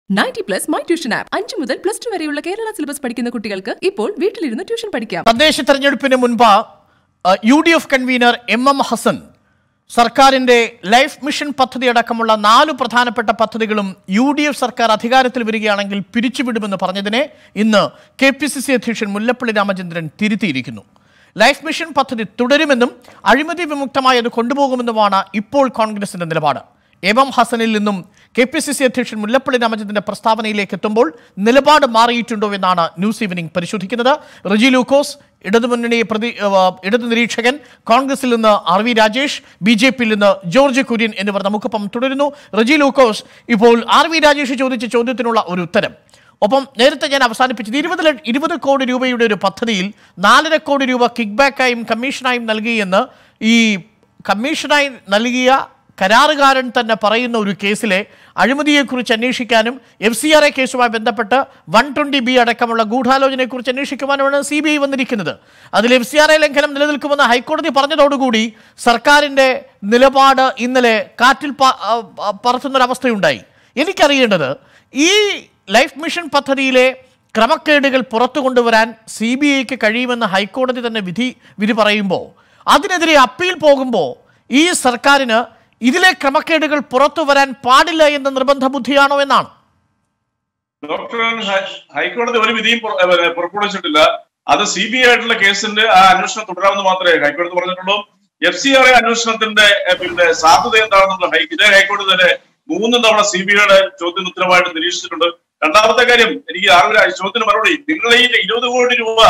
Ninety plus my tuition app അഞ്ചു മുതൽ plus to വരെയുള്ള കേരള സിലബസ് പഠിക്കുന്ന കുട്ടികൾക്ക് ഇപ്പോൾ വീട്ടിലിരുന്ന് ട്യൂഷൻ പഠിക്കാം തദ്ദേശ തെരഞ്ഞെടുപ്പിന് മുൻപ് അഹ്, U D F convener M M Hassan സർക്കാരിന്റെ ലൈഫ് മിഷൻ പദ്ധതി അടക്കമുള്ള നാല് പ്രധാനപ്പെട്ട പദ്ധതികളും യു ഡി എഫ് സർക്കാർ അധികാരത്തിൽ വരികയാണെങ്കിൽ പിരിച്ചുവിടുമെന്ന് പറഞ്ഞതിനെ ഇന്ന് കെ പി സി സി അധ്യക്ഷൻ മുല്ലപ്പള്ളി രാമചന്ദ്രൻ തിരുത്തിയിരിക്കുന്നു ലൈഫ് മിഷൻ പദ്ധതി തുടരുമെന്നും അഴിമതി വിമുക്തമായി അത് കൊണ്ടുപോകുമെന്നുമാണ് ഇപ്പോൾ കോൺഗ്രസിന്റെ നിലപാട് എം എം ഹസനിൽ നിന്നും കെ പി സി സി അധ്യക്ഷൻ മുല്ലപ്പള്ളി രാമചന്ദ്രന്റെ പ്രസ്താവനയിലേക്ക് എത്തുമ്പോൾ നിലപാട് മാറിയിട്ടുണ്ടോ എന്നാണ് ന്യൂസ് ഈവനിംഗ് പരിശോധിക്കുന്നത് റിജി ലൂക്കോസ് ഇടതുമുന്നണി പ്രതി ഏഹ്, ഇടതു നിരീക്ഷകൻ കോൺഗ്രസിൽ നിന്ന് R V Rajesh B J പിയിൽ നിന്ന് ജോർജ് കുര്യൻ എന്നിവർ നമുക്കൊപ്പം തുടരുന്നു റിജി ലൂക്കോസ് ഇപ്പോൾ ആർ വി രാജേഷ് ചോദിച്ച ചോദ്യത്തിനുള്ള ഒരു ഉത്തരം ഒപ്പം നേരത്തെ ഞാൻ അവസാനിപ്പിച്ചത് ഇരുപത് ല- ഇരുപത് കോടി രൂപയുടെ ഒരു പദ്ധതിയിൽ നാലര കോടി രൂപ കിക്ക് ബാക്കായും കമ്മീഷനായും നൽകിയെന്ന് ഈ കമ്മീഷനായി നൽകിയ കരാറുകാരൻ തന്നെ പറയുന്ന ഒരു കേസിലെ അഴിമതിയെക്കുറിച്ച് അന്വേഷിക്കാനും എഫ് സി ആർ എ കേസുമായി ബന്ധപ്പെട്ട് വൺ ട്വൻറ്റി ബി അടക്കമുള്ള ഗൂഢാലോചനയെക്കുറിച്ച് അന്വേഷിക്കുവാനുമാണ് സി ബി ഐ വന്നിരിക്കുന്നത് അതിൽ എഫ് സി ആർ എ ലംഘനം നിലനിൽക്കുമെന്ന് ഹൈക്കോടതി പറഞ്ഞതോടുകൂടി സർക്കാരിൻ്റെ നിലപാട് ഇന്നലെ കാറ്റിൽ പ- ആ, ആ, പറത്തുന്നൊരവസ്ഥയുണ്ടായി എനിക്കറിയേണ്ടത് ഈ ലൈഫ് മിഷൻ പദ്ധതിയിലെ ക്രമക്കേടുകൾ പുറത്തു കൊണ്ടുവരാൻ സി ബി ഐക്ക് കഴിയുമെന്ന് ഹൈക്കോടതി തന്നെ വിധി വിധി പറയുമ്പോൾ അതിനെതിരെ അപ്പീൽ പോകുമ്പോൾ ഈ സർക്കാരിന് ഇതിലെ ക്രമക്കേടുകൾ പുറത്തു വരാൻ പാടില്ല എന്ന നിർബന്ധ ബുദ്ധിയാണോ എന്നാണ് ഡോക്ടർ ഹൈ- ഹൈക്കോടതി ഒരു വിധിയും പുറ- ഏ, പിന്നെ പുറപ്പെടുവിച്ചിട്ടില്ല അത് സി ബി ഐ ആയിട്ടുള്ള കേസിന്റെ ആ അന്വേഷണം തുടരാമെന്ന് മാത്രമേ ഹൈക്കോടതി പറഞ്ഞിട്ടുള്ളൂ എഫ് സി ആർ ഐ അന്വേഷണത്തിന്റെ ഏ, പിന്നെ സാധ്യത എന്താണെന്നുള്ള ഹൈ ഇതേ ഹൈക്കോടതി തന്നെ മൂന്ന് തവണ സി ബി ഐയുടെ ചോദ്യം ഉത്തരവായിട്ട് നിരീക്ഷിച്ചിട്ടുണ്ട് രണ്ടാമത്തെ കാര്യം എനിക്ക് ആറ് ചോദ്യത്തിന് മറുപടി നിങ്ങൾ ഈ ഇരുപത് കോടി രൂപ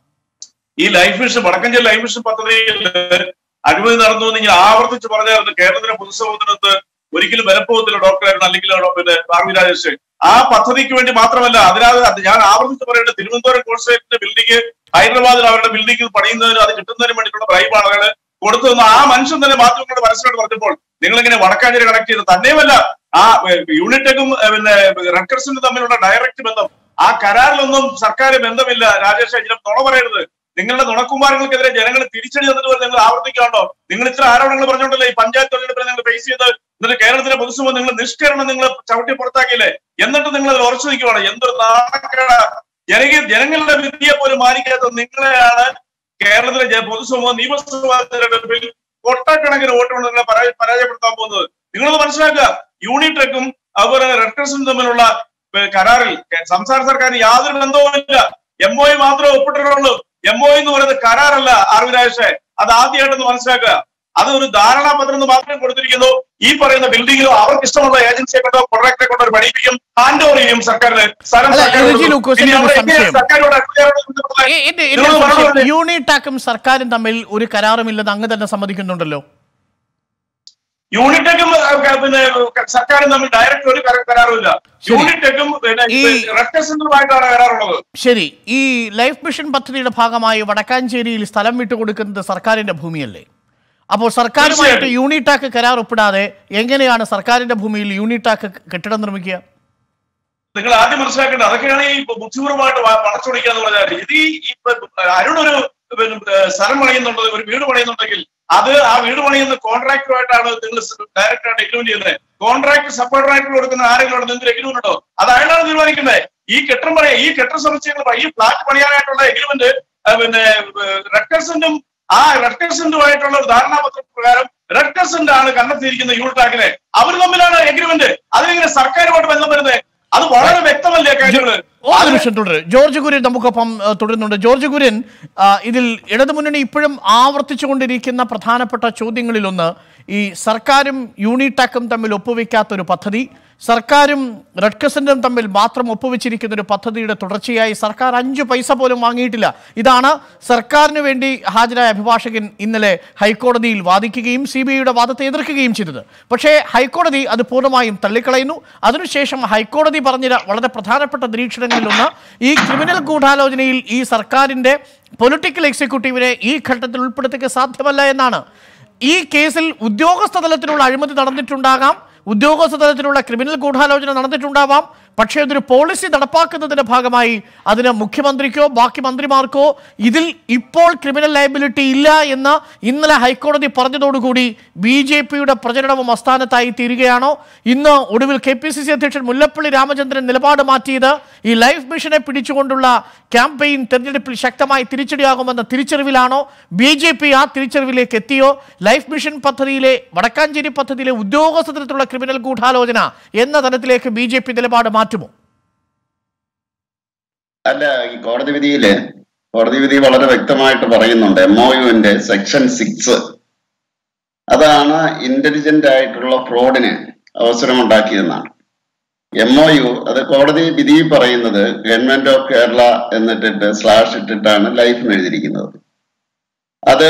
ഈ life mission Vadakkanchery life mission പദ്ധതിയിൽ അഴിമതി നടന്നു എന്ന് ഇങ്ങനെ ആവർത്തിച്ച് പറഞ്ഞായിരുന്നു കേരളത്തിലെ പൊതുസമൂഹത്തിനകത്ത് ഒരിക്കലും വിലപ്പോകത്തില്ല ഡോക്ടറായിരുന്നു അല്ലെങ്കിൽ പിന്നെ ആർ വി രാജേഷ് ആ പദ്ധതിക്ക് വേണ്ടി മാത്രമല്ല അതിനകത്ത് ഞാൻ ആവർത്തിച്ച് പറയേണ്ടത് തിരുവനന്തപുരം കോൺസുലേറ്റിന്റെ ബിൽഡിംഗ് ഹൈദരാബാദിൽ അവരുടെ ബിൽഡിംഗ് പണിയുന്നതിന് അത് കിട്ടുന്നതിന് വേണ്ടിയിട്ടുള്ള ബ്രൈബാണ് അയാൾ കൊടുത്തതെന്ന് ആ മനുഷ്യൻ തന്നെ മാധ്യമങ്ങളുടെ മനസ്സിലോട്ട് പറഞ്ഞപ്പോൾ നിങ്ങൾ ഇങ്ങനെ വടക്കാഞ്ചേരി കണക്ട് ചെയ്ത് തന്നെയുമല്ല ആ യൂണിറ്റെക്കും പിന്നെ റെഡ് ക്രസന്റും തമ്മിലുള്ള ഡയറക്റ്റ് ബന്ധം ആ കരാറിലൊന്നും സർക്കാർ ബന്ധമില്ല രാജേഷ് ഇതിനെ തുണ പറയരുത് നിങ്ങളുടെ നുണക്കുമാരങ്ങൾക്കെതിരെ ജനങ്ങൾ തിരിച്ചടി തന്നിട്ട് വരെ നിങ്ങൾ ആവർത്തിക്കാണ്ടോ നിങ്ങൾ ഇത്ര ആരോപണങ്ങൾ പറഞ്ഞുകൊണ്ടല്ലേ ഈ പഞ്ചായത്ത് തെരഞ്ഞെടുപ്പിൽ നിങ്ങൾ ഫേസ് ചെയ്ത് എന്നിട്ട് കേരളത്തിലെ പൊതുസമൂഹം നിങ്ങൾ നിഷ്കരണം നിങ്ങൾ ചവിട്ടി പുറത്താക്കിയില്ലേ എന്നിട്ട് നിങ്ങൾ അതിൽ ഉറച്ചു നിൽക്കുവാണ് എന്തൊരു നാണക്കേട ജനക ജനങ്ങളുടെ വിധിയെ പോലും മാനിക്കാത്ത നിങ്ങളെയാണ് കേരളത്തിലെ ജ- പൊതുസമൂഹം നിയമസഭാ തെരഞ്ഞെടുപ്പിൽ കൊട്ടക്കണക്കിന് വോട്ട് കൊണ്ട് നിങ്ങളെ പരാ- പരാജയപ്പെടുത്താൻ പോകുന്നത് നിങ്ങളത് മനസ്സിലാക്കുക യൂണിട്ടെക്കും അതുപോലെ തന്നെ റെഡ് ക്രസന്റും തമ്മിലുള്ള ഏ, കരാറിൽ കെ- സംസ്ഥാന സർക്കാരിന് യാതൊരു ബന്ധവുമില്ല എം ഒ മാത്രമേ ഒപ്പിട്ടിട്ടുള്ളൂ എം ഒ എന്ന് പറയുന്നത് കരാറല്ല ആർ വി രാജേഷേ അത് ആദ്യമായിട്ടൊന്ന് മനസ്സിലാക്കുക അത് ഒരു ധാരണാപത്രം എന്ന് മാത്രമേ കൊടുത്തിരിക്കുന്നു ഈ പറയുന്ന ബിൽഡിങ്ങിലോ അവർക്ക് ഇഷ്ടമുള്ള ഏജൻസിയെ കൊണ്ടോ കോൺട്രാക്ടറെ കൊണ്ടോ പഠിപ്പിക്കും ഹാൻഡ് ഓവർ ചെയ്യും സർക്കാരിന് സ്ഥലം അല്ല, സർക്കാർ രുചി കൊടുക്കും. ലൂക്കോസിന് പിന്നെ ഒരു അവിടെ എങ്ങനെയാ സംശയം. സർക്കാരോട് അധികാരം കൊടുക്കുന്നത്? എ- എന്റെ- എന്റെ നിങ്ങളൊന്ന് സംശയം, പറഞ്ഞോളൂ. യൂണിടാക്കും സർക്കാരും തമ്മിൽ ഒരു കരാറുമില്ലെന്ന് അങ്ങ് തന്നെ സമ്മതിക്കുന്നുണ്ടല്ലോ യൂണിറ്റെക്കും ഏഹ്, പിന്നെ സർക്കാരും തമ്മിൽ ഡയറക്റ്റ് ഒരു കര- കരാറുമില്ല ശരി. യൂണിറ്റെക്കും പിന്നെ ഈ- റെഡ് സെന്ററുമായിട്ടാണ് കരാറുള്ളത് ശരി ഈ ലൈഫ് മിഷൻ പദ്ധതിയുടെ ഭാഗമായി വടക്കാഞ്ചേരിയിൽ സ്ഥലം വിട്ടുകൊടുക്കുന്നത് സർക്കാരിന്റെ ഭൂമിയല്ലേ അപ്പോൾ സർക്കാരുമായിട്ട് തീർച്ചയായും. യൂണിടാക്ക് കരാർ ഒപ്പിടാതെ എങ്ങനെയാണ് സർക്കാരിന്റെ ഭൂമിയിൽ യൂണിടാക്ക് കെട്ടിടം നിർമ്മിക്കുക നിങ്ങൾ ആദ്യം മനസ്സിലാക്കേണ്ടത് അതൊക്കെയാണ് ഈ ബുദ്ധിപൂർവ്വമായിട്ട് വ- വളച്ചൊടിക്കുക എന്ന് പറഞ്ഞാൽ ഇത് ഈ ഈ ഇപ്പൊ അരുൺ ഒരു പിന്നെ, ഏഹ്, സ്ഥലം പണിയുന്നുണ്ട് ഒരു വീട് പണിയുന്നുണ്ടെങ്കിൽ അത് ആ വീട് പണിയുന്ന കോൺട്രാക്ടറുമായിട്ടാണ് നിങ്ങൾ ഡയറക്റ്റ് ആയിട്ട് എഗ്രിമെന്റ് ചെയ്യുന്നത് കോൺട്രാക്ട് സബ്കോൺട്രാക്ടർ കൊടുക്കുന്ന ആരെങ്കിലും നിങ്ങൾക്ക് എഗ്രിമെന്റ് ഉണ്ടോ അത് അയാളാണ് തീരുമാനിക്കുന്നത് ഈ കെട്ടിടം പണിയ ഈ കെട്ടിട സമുച്ചയങ്ങൾ ഈ ഫ്ലാറ്റ് പണിയാനായിട്ടുള്ള എഗ്രിമെന്റ് പിന്നെ റെഡ് കർസന്റും ആ റെഡ് കർസന്റുമായിട്ടുള്ള ഒരു ധാരണാപത്ര പ്രകാരം റെഡ് കർസന്റ് ആണ് കണ്ടെത്തിയിരിക്കുന്ന യൂണിറ്റാക്കിനെ അവർ തമ്മിലാണ് എഗ്രിമെന്റ് അതിനെങ്ങനെ സർക്കാരുമായിട്ട് ബന്ധം വരുന്നത് അത് വളരെ വ്യക്തമല്ലേ കാര്യങ്ങള് ഒരു നിമിഷം തുടരും ജോർജ് കുര്യൻ നമുക്കൊപ്പം ഏഹ്, തുടരുന്നുണ്ട് ജോർജ് കുര്യൻ ആ, ഇതിൽ ഇടതുമുന്നണി ഇപ്പോഴും ആവർത്തിച്ചുകൊണ്ടിരിക്കുന്ന പ്രധാനപ്പെട്ട ചോദ്യങ്ങളിലൊന്ന് ഈ സർക്കാരും യൂണിടാക്കും തമ്മിൽ ഒപ്പുവെക്കാത്ത ഒരു പദ്ധതി സർക്കാരും റെഡ് ക്രസന്റും തമ്മിൽ മാത്രം ഒപ്പുവെച്ചിരിക്കുന്ന ഒരു പദ്ധതിയുടെ തുടർച്ചയായി സർക്കാർ അഞ്ച് പൈസ പോലും വാങ്ങിയിട്ടില്ല ഇതാണ് സർക്കാരിന് വേണ്ടി ഹാജരായ അഭിഭാഷകൻ ഇന്നലെ ഹൈക്കോടതിയിൽ വാദിക്കുകയും സി ബി ഐയുടെ വാദത്തെ എതിർക്കുകയും ചെയ്തത് പക്ഷേ ഹൈക്കോടതി അത് പൂർണ്ണമായും തള്ളിക്കളയുന്നു അതിനുശേഷം ഹൈക്കോടതി പറഞ്ഞ വളരെ പ്രധാനപ്പെട്ട നിരീക്ഷണങ്ങളിലൊന്ന് ഈ ക്രിമിനൽ ഗൂഢാലോചനയിൽ ഈ സർക്കാരിൻ്റെ പൊളിറ്റിക്കൽ എക്സിക്യൂട്ടീവിനെ ഈ ഘട്ടത്തിൽ ഉൾപ്പെടുത്തുക സാധ്യമല്ല എന്നാണ് ഈ കേസിൽ ഉദ്യോഗസ്ഥ തലത്തിലുള്ള അഴിമതി നടന്നിട്ടുണ്ടാകാം ഉദ്യോഗസ്ഥ തലത്തിലുള്ള ക്രിമിനൽ ഗൂഢാലോചന നടന്നിട്ടുണ്ടാവാം പക്ഷേ അതൊരു പോളിസി നടപ്പാക്കുന്നതിന്റെ ഭാഗമായി അതിന് മുഖ്യമന്ത്രിക്കോ ബാക്കി മന്ത്രിമാർക്കോ ഇതിൽ ഇപ്പോൾ ക്രിമിനൽ ലയബിലിറ്റി ഇല്ല എന്ന് ഇന്നലെ ഹൈക്കോടതി പറഞ്ഞതോടുകൂടി ബി ജെ പിയുടെ പ്രചരണവും അസ്ഥാനത്തായി തീരുകയാണോ ഇന്ന് ഒടുവിൽ കെ പി സി സി അധ്യക്ഷൻ മുല്ലപ്പള്ളി രാമചന്ദ്രൻ നിലപാട് മാറ്റിയത് ഈ ലൈഫ് മിഷനെ പിടിച്ചുകൊണ്ടുള്ള ക്യാമ്പയിൻ തെരഞ്ഞെടുപ്പിൽ ശക്തമായി തിരിച്ചടിയാകുമെന്ന തിരിച്ചറിവിലാണോ ബി ജെ പി ആ തിരിച്ചറിവിലേക്ക് എത്തിയോ ലൈഫ് മിഷൻ പദ്ധതിയിലെ വടക്കാഞ്ചേരി പദ്ധതിയിലെ ഉദ്യോഗസ്ഥ തലത്തിലുള്ള ക്രിമിനൽ ഗൂഢാലോചന എന്ന തലത്തിലേക്ക് ബി ജെ പി നിലപാട് മാറ്റുമോ അല്ല ഈ കോടതി വിധിയില് കോടതി വിധി വളരെ വ്യക്തമായിട്ട് പറയുന്നുണ്ട് എം ഒ യുവിന്റെ സെക്ഷൻ സിക്സ് അതാണ് ഇന്റലിജന്റ് ആയിട്ടുള്ള ഫ്രോഡിന് അവസരമുണ്ടാക്കിയെന്നാണ് എം ഒ യു അത് കോടതി വിധി പറയുന്നത് ഗവൺമെന്റ് ഓഫ് കേരള എന്നിട്ടിട്ട് സ്ലാഷ് ഇട്ടിട്ടാണ് ലൈഫിന് എഴുതിയിരിക്കുന്നത് അത്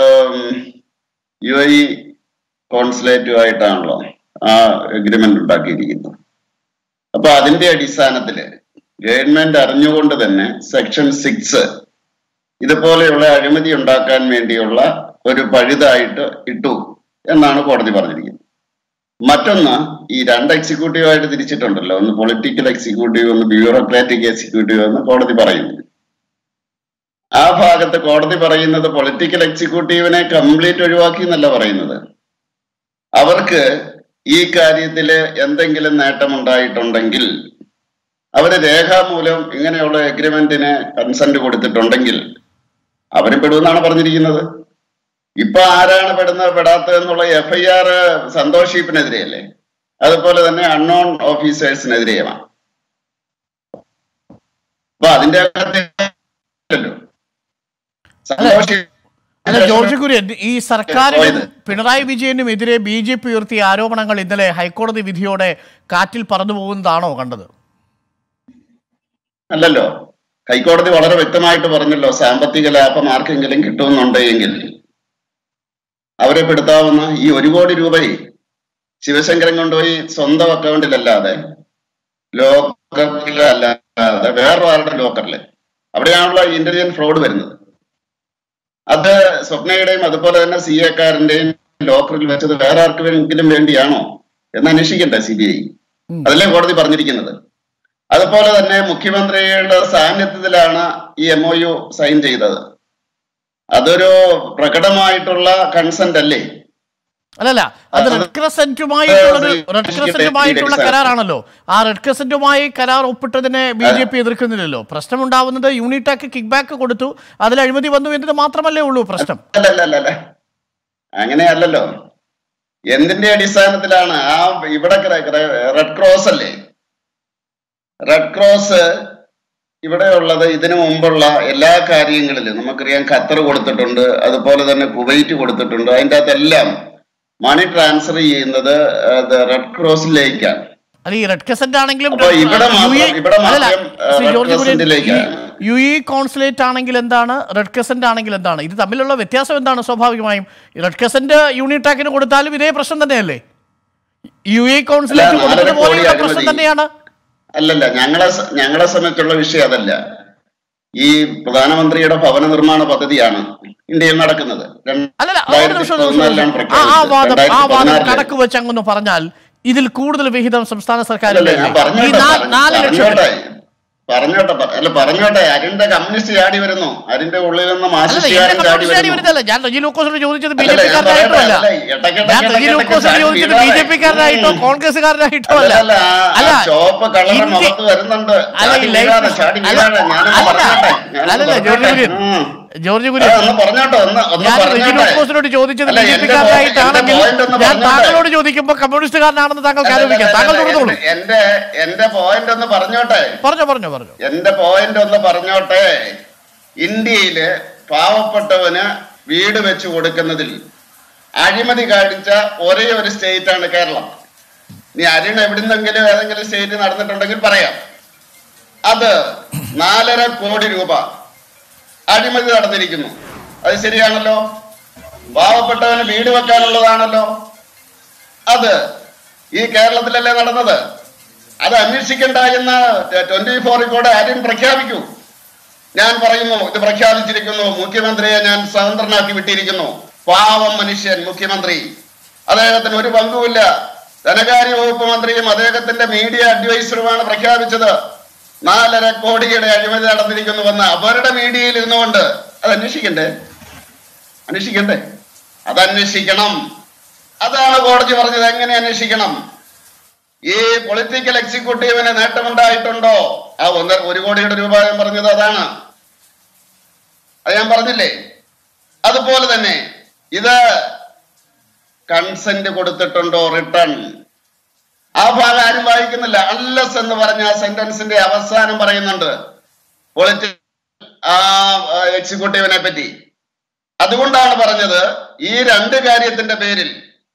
യു ഐ കോൺസുലേറ്റുമായിട്ടാണല്ലോ ആ എഗ്രിമെന്റ് ഉണ്ടാക്കിയിരിക്കുന്നത് അപ്പൊ അതിന്റെ അടിസ്ഥാനത്തില് ഗവൺമെന്റ് അറിഞ്ഞുകൊണ്ട് തന്നെ സെക്ഷൻ സിക്സ് ഇതുപോലെയുള്ള അഴിമതി ഉണ്ടാക്കാൻ വേണ്ടിയുള്ള ഒരു പഴുതായിട്ട് ഇട്ടു എന്നാണ് കോടതി പറഞ്ഞിരിക്കുന്നത് മറ്റൊന്ന് ഈ രണ്ട് എക്സിക്യൂട്ടീവായിട്ട് തിരിച്ചിട്ടുണ്ടല്ലോ ഒന്ന് പൊളിറ്റിക്കൽ എക്സിക്യൂട്ടീവ് ഒന്ന് ബ്യൂറോക്രാറ്റിക് എക്സിക്യൂട്ടീവ് എന്ന് കോടതി പറയുന്നു ആ ഭാഗത്ത് കോടതി പറയുന്നത് പൊളിറ്റിക്കൽ എക്സിക്യൂട്ടീവിനെ കംപ്ലീറ്റ് ഒഴിവാക്കി എന്നല്ല പറയുന്നത് അവർക്ക് ഈ കാര്യത്തില് എന്തെങ്കിലും നേട്ടമുണ്ടായിട്ടുണ്ടെങ്കിൽ അവര് രേഖാമൂലം ഇങ്ങനെയുള്ള എഗ്രിമെന്റിന് കൺസെന്റ് കൊടുത്തിട്ടുണ്ടെങ്കിൽ അവര് പെടുമെന്നാണ് പറഞ്ഞിരിക്കുന്നത് ഇപ്പൊ ആരാണ് പെടുന്നത് പെടാത്തത് എന്നുള്ള എഫ് ഐ ആർ സന്തോഷ് ഷീപ്പിനെതിരെയല്ലേ അതുപോലെ തന്നെ അൺനോൺ ഓഫീസേഴ്സിനെതിരെയുമാണ് അപ്പൊ അതിന്റെ അകത്തല്ലോ സന്തോഷ് അല്ല ജോർജ് കുര്യൻ ഈ സർക്കാരിനും പോയത്. പിണറായി വിജയനും എതിരെ ബി ജെ പി ഉയർത്തിയ ആരോപണങ്ങൾ ഇന്നലെ ഹൈക്കോടതി വിധിയോടെ കാറ്റിൽ പറന്നു പോകുന്നതാണോ കണ്ടത് അല്ലല്ലോ ഹൈക്കോടതി വളരെ വ്യക്തമായിട്ട് പറഞ്ഞല്ലോ സാമ്പത്തിക ലാഭം ആർക്കെങ്കിലും കിട്ടുമെന്നുണ്ടെങ്കിൽ അവരെ പെടുത്താവുന്ന ഈ ഒരു കോടി രൂപയെ ശിവശങ്കരൻ കൊണ്ടുപോയി സ്വന്തം അക്കൗണ്ടിലല്ലാതെ ലോക്കറിലല്ലാതെ വേറൊരാളുടെ ലോക്കറില് അവിടെയാണല്ലോ ഇന്റലിജന്റ് ഫ്രോഡ് വരുന്നത് അത് സ്വപ്നയുടെയും അതുപോലെ തന്നെ സി എക്കാരന്റെയും ലോക്കറിൽ വെച്ചത് വേറെ ആർക്കെങ്കിലും വേണ്ടിയാണോ എന്ന് അന്വേഷിക്കണ്ടേ സി ബി ഐ അതല്ലേ കോടതി പറഞ്ഞിരിക്കുന്നത് അതുപോലെ തന്നെ മുഖ്യമന്ത്രിയുടെ സാന്നിധ്യത്തിലാണ് ഈ എം ഒ യു സൈൻ ചെയ്തത് അതൊരു പ്രകടമായിട്ടുള്ള കൺസെന്റ് അല്ലേ അല്ലല്ല അത് അത് റെഡ് ക്രസന്റുമായിട്ടുള്ളൊരു അത് റെഡ് ഈ ക്രസന്റുമായിട്ടുള്ള ഈ കരാറാണല്ലോ ആ റെഡ് ക്രസന്റുമായി കരാർ ഒപ്പിട്ടതിനെ ബി ജെ പി എതിർക്കുന്നില്ലല്ലോ പ്രശ്നമുണ്ടാവുന്നത് യൂണിറ്റാക്ക് കിക്ക് ബാക്ക് കൊടുത്തു അതിൽ അഴിമതി വന്നു എന്നത് മാത്രമല്ലേ ഉള്ളൂ പ്രശ്നം അല്ലല്ലല്ല അങ്ങനെയല്ലല്ലോ എന്തിന്റെ അടിസ്ഥാനത്തിലാണ് ആ ഇവിടെ റെഡ് ക്രോസ് അല്ലേ റെഡ് ക്രോസ് ഇവിടെ ഉള്ളത് ഇതിനു മുമ്പുള്ള എല്ലാ കാര്യങ്ങളിലും നമുക്കറിയാം ഖത്തർ കൊടുത്തിട്ടുണ്ട് അതുപോലെ തന്നെ കുവൈറ്റ് കൊടുത്തിട്ടുണ്ട് അതിൻ്റെ അകത്തെല്ലാം മണി ട്രാൻസ്ഫർ ചെയ്യുന്നത് അത് റെഡ് ക്രോസിലേക്കാണ് അല്ല ഈ റെഡ് ക്രസന്റ് ആണെങ്കിലും അപ്പൊ ഇവിടെ മാത്രം- യു എ- ഇവിടെ അല്ലല്ല, മാത്രം, ആ, ശ്രീ റെഡ് ജോർജ് കുര്യൻ, ക്രസന്റിലേക്കാണ്. ഈ യു ഇ കോൺസുലേറ്റ് ആണെങ്കിൽ എന്താണ് റെഡ് ക്രസന്റ് ആണെങ്കിൽ എന്താണ് ഇത് തമ്മിലുള്ള വ്യത്യാസം എന്താണ് സ്വാഭാവികമായും റെഡ് ക്രസന്റ് യൂണിറ്റാക്കിന് കൊടുത്താലും ഇതേ പ്രശ്നം തന്നെയല്ലേ യു എ കോൺസുലേറ്റ് അല്ല, കൊടുത്തത് നാലര പോലെയുള്ള കോടി പ്രശ്നം അഴിമതി. തന്നെയാണ് അല്ലല്ല ഞങ്ങളെ സ- ഞങ്ങളെ സംബന്ധിച്ചുള്ള വിഷയം അതല്ല ഈ പ്രധാനമന്ത്രിയുടെ ഭവന നിർമ്മാണ പദ്ധതിയാണ് ഇന്ത്യയിൽ നടക്കുന്നത് അല്ലല്ല ആ ഒരു നിമിഷം, ഒരു നിമിഷം, ഒരു നിമിഷം. ആ ആ വാദം ആ വാദം കണക്ക് വെച്ച് അങ്ങൊന്ന് പറഞ്ഞാൽ ഇതിൽ കൂടുതൽ വിഹിതം സംസ്ഥാന സർക്കാരിന്റെ ഞാൻ ഈ പറഞ്ഞോട്ടെ നാ- പറഞ്ഞ- നാല് ലക്ഷം പറഞ്ഞോട്ടെ പറഞ്ഞോട്ടെ പ- അല്ല പറഞ്ഞോട്ടെ അരിന്റെ കമ്മ്യൂണിസ്റ്റ് ചാടി വരുന്നു അരിന്റെ ഉള്ളിൽ നിന്ന് അല്ലല്ല മാർക്സിസ്റ്റുകാരൻ എന്നെ ചാടി കമ്മ്യൂണിസ്റ്റ് ചാടി വരുന്നു വരുന്നതല്ല ഞാൻ റജി ലൂക്കോസിനോട് ചോദിച്ചത് ബി ജെ അല്ലല്ല, ഞാൻ പിക്കാരനായിട്ടോ അല്ല പറയട്ടെ, അല്ല, ഇടയ്ക്കിടയ്ക്ക് ഞാൻ റജി ഇടയ്ക്കിടയ്ക്ക് ലൂക്കോസിനോട് ചാടി ചോദിച്ചത് ബി വീഴാതെ. ജെ പിക്കാരനായിട്ടോ ഉം. കോൺഗ്രസ്സുകാരനായിട്ടോ അല്ല അല്ലല്ല, ആ- അല്ല ആ ചോപ്പ് കളറ് ഇന്ത്യ- മുഖത്ത് വരുന്നുണ്ട് അല്ല ചാടി ഈ ലൈഫ് വീഴാതെ, ചാടി അല്ല വീഴാതെ. ഞാനൊന്ന് അല്ല പറഞ്ഞോട്ടെ, ഞാനൊന്ന് അല്ലല്ല ജോർജ് പറഞ്ഞോട്ടെ. കുര്യൻ ഉം. ജോർജ് ആ, കുര്യൻ ഒന്ന് പറഞ്ഞോട്ടെ ഒന്ന് ഒന്ന് ഞാൻ റജി പറഞ്ഞോട്ടെ ലൂക്കോസിനോട് ചോദിച്ചത് അല്ല, ബി ജെ എന്റെ പിക്കാരനായിട്ടാണെങ്കിൽ point- എന്റെ point ഒന്ന് ഞാൻ പറഞ്ഞോട്ടെ. താങ്കളോട് ചോദിക്കുമ്പോൾ കമ്മ്യൂണിസ്റ്റുകാരനാണെന്ന് താങ്കൾക്ക് അല്ല, ആരോപിക്കാം അല്ല, താങ്കൾ അല്ല, തുടർന്നോളൂ എന്റെ എന്റെ പോയിന്റ് ഒന്ന് പറഞ്ഞോട്ടെ പറഞ്ഞോ പറഞ്ഞോ പറഞ്ഞോ എന്റെ പോയിന്റ് ഒന്ന് പറഞ്ഞോട്ടെ ഇന്ത്യയില് പാവപ്പെട്ടവന് വീട് വെച്ച് കൊടുക്കുന്നതിൽ അഴിമതി കാണിച്ച ഒരേ ഒരു സ്റ്റേറ്റ് ആണ് കേരളം നീ അരുൺ എവിടുന്നെങ്കിലും ഏതെങ്കിലും സ്റ്റേറ്റ് നടന്നിട്ടുണ്ടെങ്കിൽ പറയാം അത് നാലര കോടി രൂപ അഴിമതി നടന്നിരിക്കുന്നു അത് ശരിയാണല്ലോ പാവപ്പെട്ടവന് വീട് വെക്കാനുള്ളതാണല്ലോ അത് ഈ കേരളത്തിലല്ലേ നടന്നത് അത് അന്വേഷിക്കണ്ട എന്ന് ട്വന്റി ഫോറിൽ കൂടെ ആരും പ്രഖ്യാപിക്കൂ ഞാൻ പറയുന്നു ഇത് പ്രഖ്യാപിച്ചിരിക്കുന്നു മുഖ്യമന്ത്രിയെ ഞാൻ സ്വതന്ത്രനാക്കി വിട്ടിരിക്കുന്നു പാവം മനുഷ്യൻ മുഖ്യമന്ത്രി അദ്ദേഹത്തിന് ഒരു പങ്കുമില്ല ധനകാര്യ വകുപ്പ് മന്ത്രിയും അദ്ദേഹത്തിന്റെ മീഡിയ അഡ്വൈസറുമാണ് പ്രഖ്യാപിച്ചത് നാലര കോടിയുടെ അഴിമതി നടന്നിരിക്കുന്നുവെന്ന് അവരുടെ മീഡിയയിൽ ഇരുന്നുകൊണ്ട് അത് അന്വേഷിക്കണ്ടേ അന്വേഷിക്കണ്ടേ അത് അന്വേഷിക്കണം അതാണ് കോടതി പറഞ്ഞത് എങ്ങനെ അന്വേഷിക്കണം ഈ പൊളിറ്റിക്കൽ എക്സിക്യൂട്ടീവിന് നേട്ടമുണ്ടായിട്ടുണ്ടോ ആ ഒന്ന് ഒരു കോടിയുടെ രൂപ ഞാൻ പറഞ്ഞത് അതാണ് അത് ഞാൻ പറഞ്ഞില്ലേ അതുപോലെ തന്നെ ഇത് കൺസെന്റ് കൊടുത്തിട്ടുണ്ടോ റിട്ടേൺ ആ ഭാഗം ആരും വായിക്കുന്നില്ല അൺലെസ് എന്ന് പറഞ്ഞ ആ സെന്റൻസിന്റെ അവസാനം പറയുന്നുണ്ട് പൊളിറ്റിക്കൽ ആ എക്സിക്യൂട്ടീവിനെ പറ്റി അതുകൊണ്ടാണ് പറഞ്ഞത് ഈ രണ്ട് കാര്യത്തിന്റെ പേരിൽ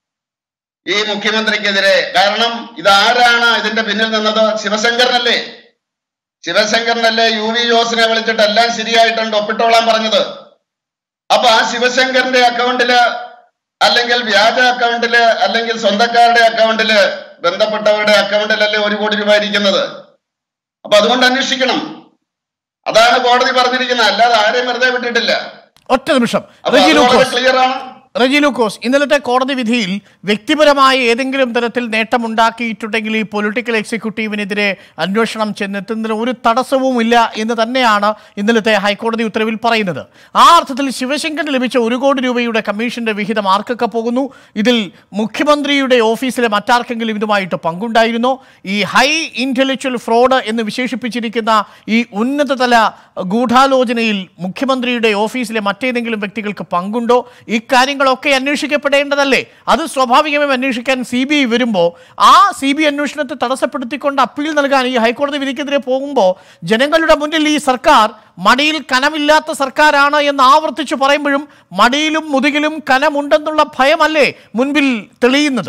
ഈ മുഖ്യമന്ത്രിക്കെതിരെ കാരണം ഇതാരാണ് ഇതിന്റെ പിന്നിൽ നിന്നത് ശിവശങ്കരനല്ലേ ശിവശങ്കരനല്ലേ യു വി ജോസിനെ വിളിച്ചിട്ട് എല്ലാം ശരിയായിട്ടുണ്ട് ഒപ്പിട്ടോളാൻ പറഞ്ഞത് അപ്പൊ ആ ശിവശങ്കറിന്റെ അക്കൗണ്ടില് അല്ലെങ്കിൽ വ്യാജ അക്കൗണ്ടില് അല്ലെങ്കിൽ സ്വന്തക്കാരുടെ അക്കൗണ്ടില് ബന്ധപ്പെട്ടവരുടെ അക്കൗണ്ടിലല്ലേ ഒരു കോടി രൂപ ഇരിക്കുന്നത് അപ്പൊ അതുകൊണ്ട് അന്വേഷിക്കണം അതാണ് കോടതി പറഞ്ഞിരിക്കുന്നത് അല്ലാതെ ആരെയും വെറുതെ വിട്ടിട്ടില്ല ഒറ്റ നിമിഷം അപ്പൊ റെജി അത് വളരെ ലൂക്കോസ് ക്ലിയർ ആണ് റെജി ലൂക്കോസ് ഇന്നലത്തെ കോടതി വിധിയിൽ വ്യക്തിപരമായ ഏതെങ്കിലും തരത്തിൽ നേട്ടമുണ്ടാക്കിയിട്ടുണ്ടെങ്കിൽ ഈ പൊളിറ്റിക്കൽ എക്സിക്യൂട്ടീവിനെതിരെ അന്വേഷണം ചെന്നെത്തുന്നതിന് ഒരു തടസ്സവുമില്ല എന്ന് തന്നെയാണ് ഇന്നലത്തെ ഹൈക്കോടതി ഉത്തരവിൽ പറയുന്നത് ആ അർത്ഥത്തിൽ ശിവശങ്കറിന് ലഭിച്ച ഒരു കോടി രൂപയുടെ കമ്മീഷന്റെ വിഹിതം ആർക്കൊക്കെ പോകുന്നു ഇതിൽ മുഖ്യമന്ത്രിയുടെ ഓഫീസിലെ മറ്റാർക്കെങ്കിലും ഇതുമായിട്ട് പങ്കുണ്ടായിരുന്നോ ഈ ഹൈ ഇന്റലക്ച്വൽ ഫ്രോഡ് എന്ന് വിശേഷിപ്പിച്ചിരിക്കുന്ന ഈ ഉന്നതതല ഗൂഢാലോചനയിൽ മുഖ്യമന്ത്രിയുടെ ഓഫീസിലെ മറ്റേതെങ്കിലും വ്യക്തികൾക്ക് പങ്കുണ്ടോ ഇക്കാര്യങ്ങളൊക്കെ അന്വേഷിക്കപ്പെടേണ്ടതല്ലേ അത് സ്വാഭാവികമായും അന്വേഷിക്കാൻ സി ബി ഐ വരുമ്പോൾ ആ സി ബി അന്വേഷണത്തെ തടസ്സപ്പെടുത്തിക്കൊണ്ട് അപ്പീൽ നൽകാൻ ഈ ഹൈക്കോടതി വിധിക്കെതിരെ പോകുമ്പോൾ ജനങ്ങളുടെ മുന്നിൽ ഈ സർക്കാർ മടിയിൽ കനമില്ലാത്ത സർക്കാരാണ് എന്ന് ആവർത്തിച്ചു പറയുമ്പോഴും മടിയിലും മുതുകിലും കനമുണ്ടെന്നുള്ള ഭയമല്ലേ മുൻപിൽ തെളിയുന്നത്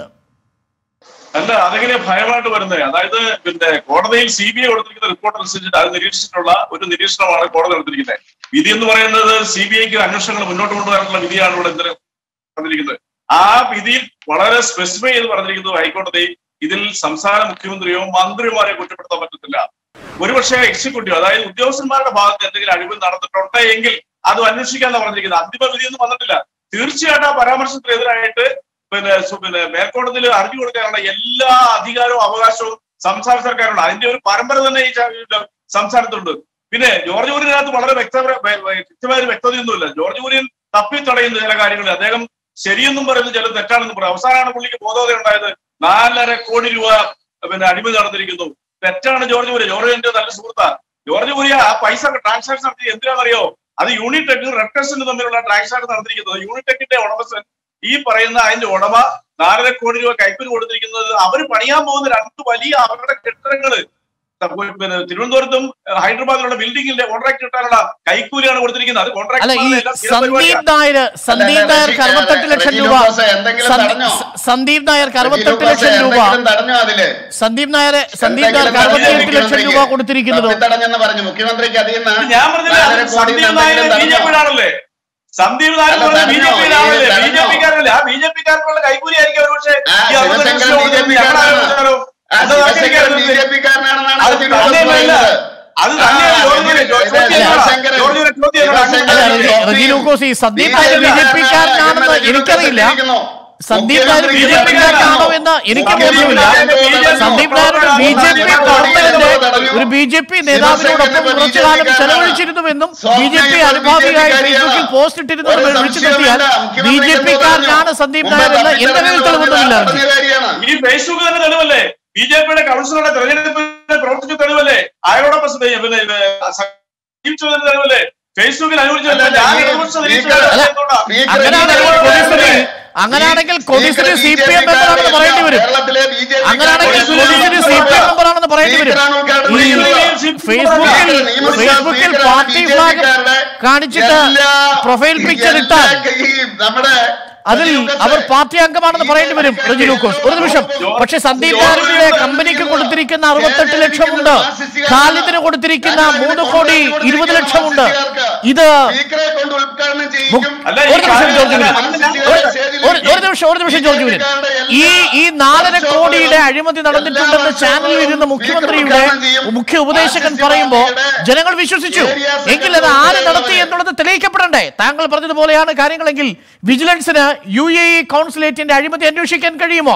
അല്ല അതെങ്ങനെ ഭയമായിട്ട് വരുന്നത് അതായത് പിന്നെ കോടതിയിൽ സി ബി ഐ കൊടുത്തിരിക്കുന്ന റിപ്പോർട്ട് അനുസരിച്ചിട്ട് അത് നിരീക്ഷിച്ചിട്ടുള്ള ഒരു നിരീക്ഷണമാണ് കോടതി എടുത്തിരിക്കുന്നത് വിധി എന്ന് പറയുന്നത് സി ബി ഐക്ക് അന്വേഷണങ്ങൾ മുന്നോട്ട് കൊണ്ടുവരാനുള്ള വിധിയാണ് ഇവിടെ എന്തിന് പറഞ്ഞിരിക്കുന്നത് ആ വിധിയിൽ വളരെ സ്പെസിഫൈ ചെയ്ത് പറഞ്ഞിരിക്കുന്നത് ഹൈക്കോടതി ഇതിൽ സംസ്ഥാന മുഖ്യമന്ത്രിയോ മന്ത്രിമാരെ കുറ്റപ്പെടുത്താൻ പറ്റത്തില്ല ഒരുപക്ഷെ എക്സിക്യൂട്ടീവ് അതായത് ഉദ്യോഗസ്ഥന്മാരുടെ ഭാഗത്ത് എന്തെങ്കിലും അഴിമതി നടന്നിട്ടുണ്ട് എങ്കിൽ അത് അന്വേഷിക്കാന്നാണ് പറഞ്ഞിരിക്കുന്നത് അന്തിമ വിധിയൊന്നും വന്നിട്ടില്ല തീർച്ചയായിട്ടും ആ പരാമർശത്തിനെതിരായിട്ട് പിന്നെ സു- പിന്നെ മേൽക്കോടതിയിൽ അറിഞ്ഞു കൊടുക്കാനുള്ള എല്ലാ അധികാരവും അവകാശവും സംസ്ഥാന സർക്കാരുണ്ട് അതിന്റെ ഒരു പരമ്പര തന്നെ ഈ ച- ഈ സംസ്ഥാനത്തുണ്ട് പിന്നെ ജോർജ് കുര്യനകത്ത് വളരെ വ്യക്ത വ്യക്തമായ ഒരു വ്യക്തതയൊന്നുമില്ല ജോർജ് കുര്യൻ തപ്പി തടയുന്ന ചില കാര്യങ്ങളിൽ അദ്ദേഹം ശരിയെന്നും പറയുന്നു ചില തെറ്റാണെന്നും പറയും അവസാനമാണ് പുള്ളിക്ക് ബോധോദയം ഉണ്ടായത് നാലര കോടി രൂപ പിന്നെ അഴിമതി നടന്നിരിക്കുന്നു തെറ്റാണ് ജോർജ് കുര്യൻ ജോർജ് എന്റെ നല്ല സുഹൃത്താണ് ജോർജ് കുര്യ ആ പൈസ ട്രാൻസാക്ഷൻ നടത്തി എന്തിനാണെന്നറിയോ അത് യൂണിടെക് റെക്ടസിന് തമ്മിലുള്ള ട്രാൻസാക്ഷൻ നടത്തിയിരിക്കുന്നത് യൂണിടെക്കിന്റെ ഉടമസ്ഥൻ ഈ പറയുന്ന അതിന്റെ ഉടമ നാലര കോടി രൂപ കൈക്കൂലി കൊടുത്തിരിക്കുന്നത് അവർ പണിയാൻ പോകുന്ന രണ്ട് വലിയ അവരുടെ കെട്ടിടങ്ങള് ത- പിന്നെ തിരുവനന്തപുരത്തും ഏഹ്, ഹൈദരാബാദിലുള്ള ബിൽഡിംഗിന്റെ കോൺട്രാക്ട് കിട്ടാനുള്ള കൈക്കൂലിയാണ് കൊടുത്തിരിക്കുന്നത് അത് അല്ല ഈ കോൺട്രാക്ട് സന്ദീപ് നായർ സന്ദീപ് അല്ല, നായർക്ക് റെജി- അറുപത്തെട്ട് ലക്ഷം റെജി രൂപ ലൂക്കോസ് എന്തെങ്കിലും സന്ദീപ്- തടഞ്ഞോ? സന്ദീപ് നായർക്ക് അറുപത്തെട്ട് ലൂക്കോസ് ലക്ഷം രൂപ എന്തെങ്കിലും തടഞ്ഞോ അതില് സന്ദീപ് നായർ സന്ദീപ് എന്തെങ്കിലും നായർക്ക് തടഞ്ഞോ അറുപത്തിയെട്ട് ലക്ഷം രൂപ മുഖ്യമന്ത്രിക്ക്? കൊടുത്തിരിക്കുന്നത് തപ്പിത്തടഞ്ഞെന്ന് പറഞ്ഞു മുഖ്യമന്ത്രിക്ക് അതിൽ നിന്ന് ഞാൻ പറഞ്ഞില്ല നാലര കോടി സന്ദീപ് നായർ എന്തെങ്കിലും ബി ജെ തടഞ്ഞോ? പിയിലാണല്ലേ സന്ദീപ് നായർ അല്ല, ബി ജെ തടഞ്ഞോ? പിയിലാണല്ലേ ഈ ബി ജെ തടഞ്ഞോ? പിക്കാരല്ലേ ആ ബി ജെ പിക്കാർക്കുള്ള കൈക്കൂലി ആയിരിക്കും ഒരു പക്ഷേ ആ, ഈ അറുപത് ലക്ഷം ശിവശങ്കരൻ കൊടുക്കുന്നത് BJP ഞങ്ങളെ കാരനാണ്. ആലോചിച്ചാലോ? ആ, അത് ശിവശങ്കരൻ ആലോചിച്ചാലോ? ബി ജെ പി കാരനാണെന്നാണ് അത് റെജി ലൂക്കോസ് തന്നെയല്ല. പറയുന്നത്. അത് ആ, തന്നെയാണ് ജോർജ് ഇത് ജോർജ് ഇത് ചോദ്യം എന്നോടാ. ശിവശങ്കരൻ- ജോർജിന്റെ ചോദ്യം എന്നോടാ. ശിവശങ്കരൻ അല്ല, റെജി- BJP റെജി ലൂക്കോസ് ഈ Sandeep Nair B J P കാരനാണെന്ന് കാരനാണെന്ന് റെജി ലൂക്കോസ് എനിക്കറിയില്ല ഇട്ടിരിക്കുന്നു. Sandeep Nair B J P കാരനാണോ എന്ന് എനിക്ക് ബോധ്യമില്ല സന്ദീപ് നായർ ഒരു ബി ജെ പി പ്രവർത്തകന്റെ ഒരു ബി ജെ പി നേതാവിനോടൊപ്പം കുറച്ചു കാലം ചെലവഴിച്ചിരുന്നുവെന്നും ബി ജെ പി അനുഭാവിയായി ഫേസ്ബുക്കിൽ പോസ്റ്റ് ഇട്ടിരുന്നതും വിളിച്ചു നിർത്തിയാൽ ബി ജെ പി കാരനാണ് സന്ദീപ് നായർ എന്ന് എന്റെ മേൽ തെളിവൊന്നുമില്ല റെജി. ഈ ഫേസ്ബുക്ക് തന്നെ തെളിവല്ലേ ബി ജെ പിയുടെ കൗൺസിലറുടെ തെരഞ്ഞെടുപ്പിൽ പ്രവർത്തിച്ച തെളിവല്ലേ അയാളോടൊപ്പം സ- പിന്നെ പിന്നെ ജീവിച്ചതിന് തെളിവല്ലേ ഫേസ്ബുക്കിൽ അനുവദിച്ചതല്ല ഞാൻ അനുവദിച്ച അല്ല, അങ്ങനെയാണെങ്കിൽ കൊടിസുനി അങ്ങനെയാണെങ്കിൽ കൊടിസുനി സി പി എം മെമ്പറാണെന്ന് പറയേണ്ടി വരും അങ്ങനെയാണെങ്കിൽ കൊടിസുനി സി പി എം മെമ്പറാണെന്ന് പറയേണ്ടി വരും ഈ ഫേസ്ബുക്കിൽ ഫേസ്ബുക്കിൽ പാർട്ടി ഫ്ലാഗ് കാണിച്ചിട്ട് പ്രൊഫൈൽ പിക്ചർ ഇട്ടാൽ നമ്മുടെ അതിൽ അവർ പാർട്ടി അംഗമാണെന്ന് പറയേണ്ടി വരും റെജി ലൂക്കോസ് ഒരു നിമിഷം പക്ഷെ സന്ദീപ് നായരുടെ കമ്പനിക്ക് കൊടുത്തിരിക്കുന്ന അറുപത്തെട്ട് ലക്ഷമുണ്ട് ഖാലിദിന് കൊടുത്തിരിക്കുന്ന മൂന്ന് കോടി ഇരുപത് ലക്ഷമുണ്ട് ഇത് സ്പീക്കറെ കൊണ്ട് ഉദ്ഘാടനം ചെയ്യിക്കും മുഖ്- അല്ല, ഈ ഒരു നിമിഷം ജോർജ് കുര്യൻ കാര്യം- ഒരു- ഒരു- ഒരു നിമിഷം ഒരു നിമിഷം ജോർജ് കുര്യൻ ഈ ഈ നാലര കോടിയുടെ അഴിമതി നടന്നിട്ടുണ്ടെന്ന് ചാനലിൽ ഇരുന്ന് മുഖ്യമന്ത്രിയുടെ മുഖ്യ ഉപദേശകൻ പറയുമ്പോ ജനങ്ങൾ വിശ്വസിച്ചു എങ്കിൽ അത് ആര് നടത്തി എന്നുള്ളത് തെളിയിക്കപ്പെടണ്ടേ താങ്കൾ പറഞ്ഞതുപോലെയാണ് കാര്യങ്ങളെങ്കിൽ വിജിലൻസിന് യു എ ഇ കൗൺസിലേറ്റിന്റെ അഴിമതി അന്വേഷിക്കാൻ കഴിയുമോ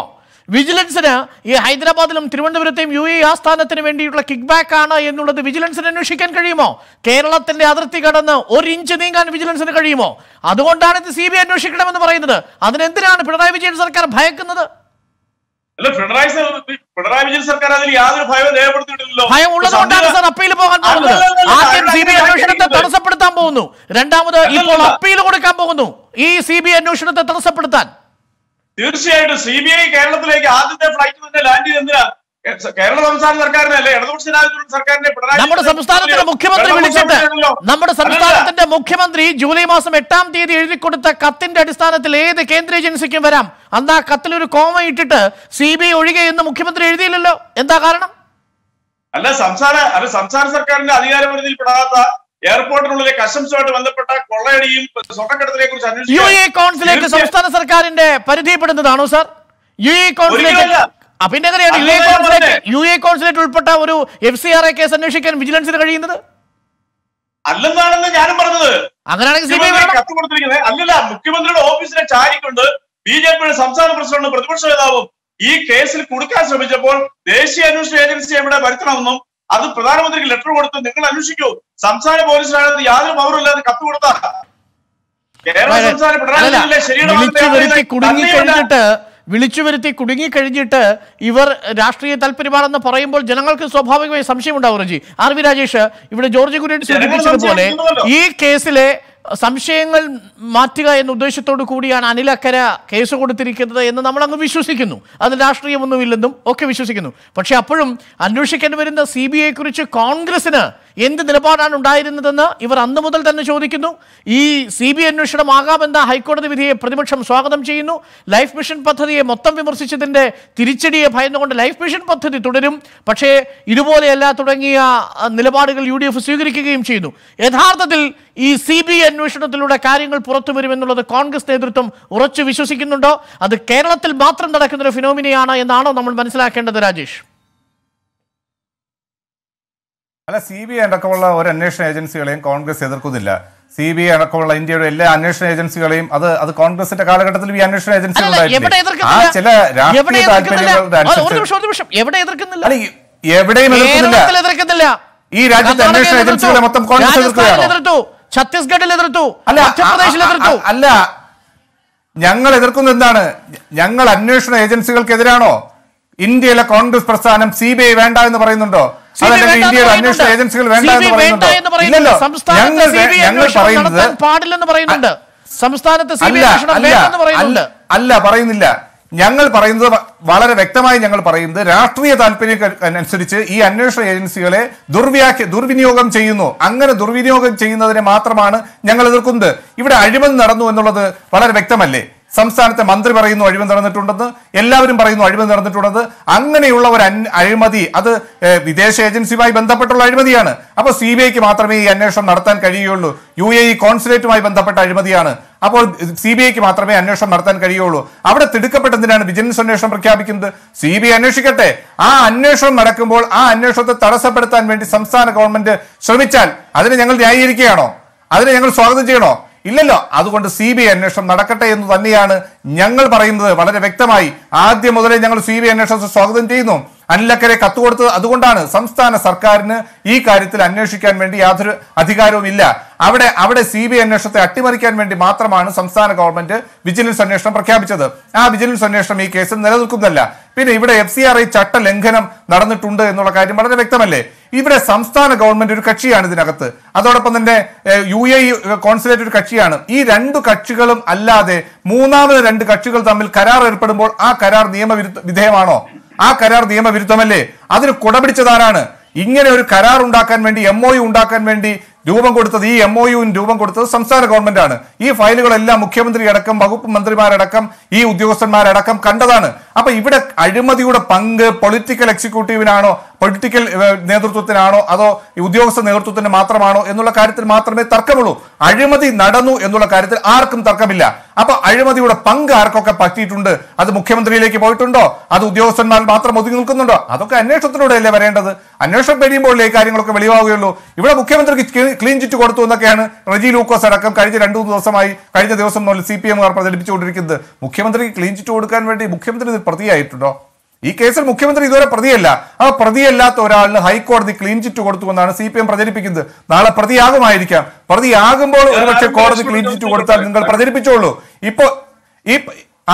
വിജിലൻസിന് ഈ ഹൈദരാബാദിലും തിരുവനന്തപുരത്തെയും യു എ ആസ്ഥാനത്തിന് വേണ്ടിയിട്ടുള്ള കിക്ക് ബാക്ക് ആണ് എന്നുള്ളത് വിജിലൻസിന് അന്വേഷിക്കാൻ കഴിയുമോ കേരളത്തിന്റെ അതിർത്തി കടന്ന് ഒരു ഇഞ്ച് നീങ്ങാൻ വിജിലൻസിന് കഴിയുമോ അതുകൊണ്ടാണ് ഇത് സി ബി ഐ അന്വേഷിക്കണമെന്ന് പറയുന്നത് അതിനെന്തിനാണ് പിണറായി വിജയൻ സർക്കാർ ഭയക്കുന്നത് അല്ല പിണറായി സർ- പിണറായി വിജയൻ സർക്കാർ അതിൽ യാതൊരു ഭയവും രേഖപ്പെടുത്തിയിട്ടില്ലല്ലോ ഭയം ഉള്ളതുകൊണ്ടാണ് സാർ അപ്പീൽ പോകാൻ പോകുന്നത് അല്ലല്ലല്ല, ആദ്യം സി ബി ഐ അല്ല, അന്വേഷണത്തെ അല്ല, തടസ്സപ്പെടുത്താൻ പോകുന്നു രണ്ടാമത് ഇപ്പോൾ അല്ലല്ല. അപ്പീൽ കൊടുക്കാൻ പോകുന്നു ഈ സി ബി ഐ അന്വേഷണത്തെ തടസ്സപ്പെടുത്താൻ തീർച്ചയായിട്ടും സി ബി ഐ കേരളത്തിലേക്ക് ആദ്യത്തെ ഫ്ലൈറ്റ് തന്നെ ലാൻഡ് ചെയ്ത് എന്തിനാ കേ- കേരള സംസ്ഥാന സർക്കാരിനെ അല്ലെ ഇടതുപക്ഷ ജനാധിപത്യ സർക്കാരിനെ പിണറായി നമ്മുടെ വിജയൻ സംസ്ഥാനത്തിന്റെ മുഖ്യമന്ത്രി വെള്ളം വിളിച്ചിട്ട് കൊടുത്തിട്ടുണ്ടല്ലോ. നമ്മുടെ അല്ലല്ല. സംസ്ഥാനത്തിന്റെ മുഖ്യമന്ത്രി ജൂലൈ മാസം എട്ടാം തീയതി എഴുതി കൊടുത്ത കത്തിന്റെ അടിസ്ഥാനത്തിൽ ഏത് കേന്ദ്ര ഏജൻസിക്കും വരാം അന്ന് ആ കത്തിൽ ഒരു കോമ ഇട്ടിട്ട് സി ബി ഐ ഒഴികെ എന്ന് മുഖ്യമന്ത്രി എഴുതിയില്ലല്ലോ എന്താ കാരണം അല്ല സംസ്ഥാന അല്ല സംസ്ഥാന സർക്കാരിന്റെ അധികാരപരിധിയിൽ പെടാത്ത എയർപോർട്ടിനുള്ളിലെ കസ്റ്റംസുമായിട്ട് ബന്ധപ്പെട്ട കൊള്ളയടിയും സ്വർണ്ണക്കടത്തിനെ കുറിച്ച് യു എ കോൺസുലേറ്റ് തീർച്ചയായും- സംസ്ഥാന സർക്കാരിന്റെ പരിധിപ്പെടുന്നതാണോ സാർ യു എ കോൺസുലേറ്റ് ഒരിക്കലുമല്ല. ആ, പിന്നെ എങ്ങനെയാണ് യു എ അതല്ല ഞാൻ കോൺസുലേറ്റ് പറഞ്ഞത്. യു എ കോൺസുലേറ്റ് ഉൾപ്പെട്ട ഒരു F C R A case അന്വേഷിക്കാൻ വിജിലൻസിന് കഴിയുന്നത് അല്ലെന്നാണെന്ന് ഞാനും പറഞ്ഞത് അങ്ങനെയാണെങ്കിൽ സി ബി ഐ മുഖ്യമന്ത്രി കത്ത് കൊടുത്തിരിക്കുന്നത് അല്ലല്ല മുഖ്യമന്ത്രിയുടെ ഓഫീസിനെ ചാരിക്കൊണ്ട് ബി ജെ പിയുടെ സംസ്ഥാന പ്രസിഡന്റും പ്രതിപക്ഷ നേതാവും ഈ കേസിൽ കുടുക്കാൻ ശ്രമിച്ചപ്പോൾ ദേശീയ അന്വേഷണ ഏജൻസി എവിടെ വരുത്തണമെന്നും അത് പ്രധാനമന്ത്രിക്ക് ലെറ്റർ കൊടുത്ത് നിങ്ങൾ അന്വേഷിക്കൂ സംസ്ഥാന പോലീസിനാണെന്ന് യാതൊരു പൗരമില്ലാതെ കത്ത് കൊടുത്ത കേരള സംസ്ഥാന പിണറായി അല്ലല്ല, വിജയനിലെ ശരിയുടെ വിളിച്ചു ഭാഗത്തെ വരുത്തി കുടുങ്ങി തന്നെയല്ല. കഴിഞ്ഞിട്ട് വിളിച്ചു വരുത്തി കുടുങ്ങി കഴിഞ്ഞിട്ട് ഇവർ രാഷ്ട്രീയ താല്പര്യമാണെന്ന് പറയുമ്പോൾ ജനങ്ങൾക്ക് സ്വാഭാവികമായി സംശയം ഉണ്ടാവും റജി ആർ വി രാജേഷ് ഇവിടെ ജോർജ് കുര്യൻ സൂചിപ്പിച്ചതുപോലെ സംശയിക്കുന്നുവല്ലോ. ഈ കേസിലെ സംശയങ്ങൾ മാറ്റുക എന്ന ഉദ്ദേശത്തോടു കൂടിയാണ് അനിലക്കര കേസ് കൊടുത്തിരിക്കുന്നത് എന്ന് നമ്മൾ അങ്ങ് വിശ്വസിക്കുന്നു അത് രാഷ്ട്രീയമൊന്നുമില്ലെന്നും ഒക്കെ വിശ്വസിക്കുന്നു പക്ഷെ അപ്പോഴും അന്വേഷിക്കാൻ വരുന്ന സി ബി ഐ കുറിച്ച് കോൺഗ്രസിന് എന്ത് നിലപാടാണ് ഉണ്ടായിരുന്നതെന്ന് ഇവർ അന്ന് മുതൽ തന്നെ ചോദിക്കുന്നു ഈ സി ബി ഐ അന്വേഷണമാകാമെന്ന ഹൈക്കോടതി വിധിയെ പ്രതിപക്ഷം സ്വാഗതം ചെയ്യുന്നു ലൈഫ് മിഷൻ പദ്ധതിയെ മൊത്തം വിമർശിച്ചതിന്റെ തിരിച്ചടിയെ ഭയന്നുകൊണ്ട് ലൈഫ് മിഷൻ പദ്ധതി തുടരും പക്ഷേ ഇതുപോലെയല്ല തുടങ്ങിയ ആ, നിലപാടുകൾ യു ഡി എഫ് സ്വീകരിക്കുകയും ചെയ്യുന്നു യഥാർത്ഥത്തിൽ ഈ സി ബി ഐ അന്വേഷണത്തിലൂടെ കാര്യങ്ങൾ പുറത്തു വരുമെന്നുള്ളത് കോൺഗ്രസ് നേതൃത്വം ഉറച്ചു വിശ്വസിക്കുന്നുണ്ടോ അത് കേരളത്തിൽ മാത്രം നടക്കുന്ന ഒരു ഫിനോമിനയാണ് എന്നാണോ നമ്മൾ മനസ്സിലാക്കേണ്ടത് രാജേഷ് അല്ല സി ബി ഐ അടക്കമുള്ള ഒരു അന്വേഷണ ഏജൻസികളെയും കോൺഗ്രസ് എതിർക്കുന്നില്ല സി ബി ഐ അടക്കമുള്ള ഇന്ത്യയുടെ എല്ലാ അന്വേഷണ ഏജൻസികളെയും അത് അത് കോൺഗ്രസിന്റെ കാലഘട്ടത്തിൽ ഈ അന്വേഷണ ഏജൻസികൾ അല്ലല്ല, എവിടെ ഉണ്ടായിട്ടില്ലേ? ആ എതിർക്കുന്നില്ല ചില എവിടെ രാഷ്ട്രീയ എതിർക്കുന്നില്ല താല്പര്യങ്ങളുടെ ആ, ഒരു അനുസരിച്ച് നിമിഷം ഒരു നിമിഷം എവിടെ എതിർക്കുന്നില്ല അല്ല ഈ- എവിടെയും എതിർക്കുന്നില്ല കേരളത്തിൽ എതിർക്കുന്നില്ല ഈ രാജ്യത്തെ കർണാടകയിൽ അന്വേഷണ എതിർത്തു. ഏജൻസികളെ മൊത്തം കോൺഗ്രസ് രാജസ്ഥാനിൽ എതിർക്കുകയാണോ? എതിർത്തു ഛത്തീസ്ഗഡിൽ എതിർത്തു അല്ല മധ്യപ്രദേശിൽ അ- അ- എതിർത്തു അ- അല്ല ഞങ്ങൾ എതിർക്കുന്നത് എന്താണ് ഞങ്ങൾ അന്വേഷണ ഏജൻസികൾക്കെതിരാണോ ഇന്ത്യയിലെ കോൺഗ്രസ് പ്രസ്ഥാനം സി ബി ഐ വേണ്ട എന്ന് പറയുന്നുണ്ടോ CBI അതല്ലെങ്കിൽ വേണ്ട എന്ന് ഇന്ത്യയുടെ അന്വേഷണ പറയുന്നുണ്ട്. ഏജൻസികൾ വേണ്ട CBI എന്ന് വേണ്ട പറയുന്നുണ്ടോ എന്ന് പറയുന്നുണ്ട്. ഇല്ലല്ലോ സംസ്ഥാനത്ത് ഞങ്ങൾ CBI ഞങ്ങൾ അന്വേഷണം പറയുന്നത് നടത്താൻ പാടില്ലെന്ന് പറയുന്നുണ്ട് സംസ്ഥാനത്ത് സി ബി അല്ല അന്വേഷണം അല്ല വേണ്ടെന്ന് പറയുന്നുണ്ട് അല്ല അല്ല പറയുന്നില്ല ഞങ്ങൾ പറയുന്നത് വ- വളരെ വ്യക്തമായി ഞങ്ങൾ പറയുന്നത് രാഷ്ട്രീയ താല്പര്യം അനുസരിച്ച് ഈ അന്വേഷണ ഏജൻസികളെ ദുർവ്യാഖ്യ ദുർവിനിയോഗം ചെയ്യുന്നു അങ്ങനെ ദുർവിനിയോഗം ചെയ്യുന്നതിനെ മാത്രമാണ് ഞങ്ങൾ എതിർക്കുന്നത് ഇവിടെ അഴിമതി നടന്നു എന്നുള്ളത് വളരെ വ്യക്തമല്ലേ സംസ്ഥാനത്തെ മന്ത്രി പറയുന്നു അഴിമതി നടന്നിട്ടുണ്ടെന്ന് എല്ലാവരും പറയുന്നു അഴിമതി നടന്നിട്ടുണ്ടെന്ന് അങ്ങനെയുള്ള ഒരു അന്- അഴിമതി അത് ഏഹ്, വിദേശ ഏജൻസിയുമായി ബന്ധപ്പെട്ടുള്ള അഴിമതിയാണ് അപ്പോൾ സി ബി ഐക്ക് മാത്രമേ ഈ അന്വേഷണം നടത്താൻ കഴിയുള്ളൂ യു എ ഇ കോൺസുലേറ്റുമായി ബന്ധപ്പെട്ട അഴിമതിയാണ് അപ്പോൾ സി ബി ഐക്ക് മാത്രമേ അന്വേഷണം നടത്താൻ കഴിയുള്ളൂ അവിടെ തിടുക്കപ്പെട്ടെന്തിനാണ് വിജിലൻസ് അന്വേഷണം പ്രഖ്യാപിക്കുന്നത് സി ബി ഐ അന്വേഷിക്കട്ടെ ആ അന്വേഷണം നടക്കുമ്പോൾ ആ അന്വേഷണത്തെ തടസ്സപ്പെടുത്താൻ വേണ്ടി സംസ്ഥാന ഗവൺമെന്റ് ശ്രമിച്ചാൽ അതിനെ ഞങ്ങൾ ന്യായീകരിക്കുകയാണോ അതിനെ ഞങ്ങൾ സ്വാഗതം ചെയ്യണോ ഇല്ലല്ലോ അതുകൊണ്ട് സി ബി ഐ അന്വേഷണം നടക്കട്ടെ എന്ന് തന്നെയാണ് ഞങ്ങൾ പറയുന്നത് വളരെ വ്യക്തമായി ആദ്യം മുതലേ ഞങ്ങൾ സി ബി ഐ അന്വേഷണത്തെ സ്വാഗതം ചെയ്യുന്നു അനിലക്കരെ കത്ത് കൊടുത്തത് അതുകൊണ്ടാണ് സംസ്ഥാന സർക്കാരിന് ഈ കാര്യത്തിൽ അന്വേഷിക്കാൻ വേണ്ടി യാതൊരു അധികാരവും ഇല്ല അവിടെ അവിടെ സി ബി ഐ അന്വേഷണത്തെ അട്ടിമറിക്കാൻ വേണ്ടി മാത്രമാണ് സംസ്ഥാന ഗവൺമെന്റ് വിജിലൻസ് അന്വേഷണം പ്രഖ്യാപിച്ചത് ആ വിജിലൻസ് അന്വേഷണം ഈ കേസിൽ നിലനിൽക്കുന്നതല്ല പിന്നെ ഇവിടെ എഫ് സി ആർ ഐ ചട്ട ലംഘനം നടന്നിട്ടുണ്ട് എന്നുള്ള കാര്യം വളരെ വ്യക്തമല്ലേ ഇവിടെ സംസ്ഥാന ഗവൺമെന്റ് ഒരു കക്ഷിയാണ് ഇതിനകത്ത് അതോടൊപ്പം തന്നെ ഏഹ്, യു എ ഇ കോൺസുലേറ്റ് ഒരു കക്ഷിയാണ് ഈ രണ്ടു കക്ഷികളും അല്ലാതെ മൂന്നാമത് രണ്ട് കക്ഷികൾ തമ്മിൽ കരാർ ഏർപ്പെടുമ്പോൾ ആ കരാർ നിയമവിരുദ്ധ വിധേയമാണോ ആ കരാർ നിയമവിരുദ്ധമല്ലേ അതിന് കുടപിടിച്ചതാരാണ് ഇങ്ങനെ ഒരു കരാർ ഉണ്ടാക്കാൻ വേണ്ടി എം ഒ യു ഉണ്ടാക്കാൻ വേണ്ടി രൂപം കൊടുത്തത് ഈ എം ഒ യുവിന് രൂപം കൊടുത്തത് സംസ്ഥാന ഗവൺമെന്റ് ആണ് ഈ ഫയലുകളെല്ലാം മുഖ്യമന്ത്രി അടക്കം വകുപ്പ് മന്ത്രിമാരടക്കം ഈ ഉദ്യോഗസ്ഥന്മാരടക്കം കണ്ടതാണ് അപ്പൊ ഇവിടെ അഴിമതിയുടെ പങ്ക് പൊളിറ്റിക്കൽ എക്സിക്യൂട്ടീവിനാണോ പൊളിറ്റിക്കൽ ഏഹ്, നേതൃത്വത്തിനാണോ അതോ ഈ ഉദ്യോഗസ്ഥ നേതൃത്വത്തിന് മാത്രമാണോ എന്നുള്ള കാര്യത്തിൽ മാത്രമേ തർക്കമുള്ളൂ അഴിമതി നടന്നു എന്നുള്ള കാര്യത്തിൽ ആർക്കും തർക്കമില്ല അപ്പൊ അഴിമതിയുടെ പങ്ക് ആർക്കൊക്കെ പറ്റിയിട്ടുണ്ട് അത് മുഖ്യമന്ത്രിയിലേക്ക് പോയിട്ടുണ്ടോ അത് ഉദ്യോഗസ്ഥന്മാർ മാത്രം ഒതുങ്ങി നിൽക്കുന്നുണ്ടോ അതൊക്കെ അന്വേഷണത്തിലൂടെയല്ലേ വരേണ്ടത് അന്വേഷണം കഴിയുമ്പോഴല്ലേ ഈ കാര്യങ്ങളൊക്കെ വെളിവാകുകയുള്ളൂ ഇവിടെ മുഖ്യമന്ത്രിക്ക് ക്ലീ- ക്ലീൻ ചിറ്റ് കൊടുത്തു എന്നൊക്കെയാണ് റജി ലൂക്കോസ് അടക്കം കഴിഞ്ഞ രണ്ടു മൂന്ന് ദിവസമായി കഴിഞ്ഞ ദിവസം മുതൽ സി പി എമ്മുകാർ പ്രചരിപ്പിച്ചുകൊണ്ടിരിക്കുന്നത് മുഖ്യമന്ത്രിക്ക് ക്ലീൻ ചിറ്റ് കൊടുക്കാൻ വേണ്ടി മുഖ്യമന്ത്രി ഇത് പ്രതിയായിട്ടുണ്ടോ ഈ കേസിൽ മുഖ്യമന്ത്രി ഇതുവരെ പ്രതിയല്ല ആ പ്രതിയല്ലാത്ത ഒരാളിന് ഹൈക്കോടതി ക്ലീൻ ചിറ്റ് കൊടുത്തു എന്നാണ് സി പി എം പ്രചരിപ്പിക്കുന്നത് നാളെ പ്രതിയാകുമായിരിക്കാം പ്രതിയാകുമ്പോൾ ഒരുപക്ഷെ കോടതി ക്ലീൻ ചിറ്റ് കൊടുത്താൽ നിങ്ങൾ പ്രചരിപ്പിച്ചോളൂ ഇപ്പോ ഈ ആ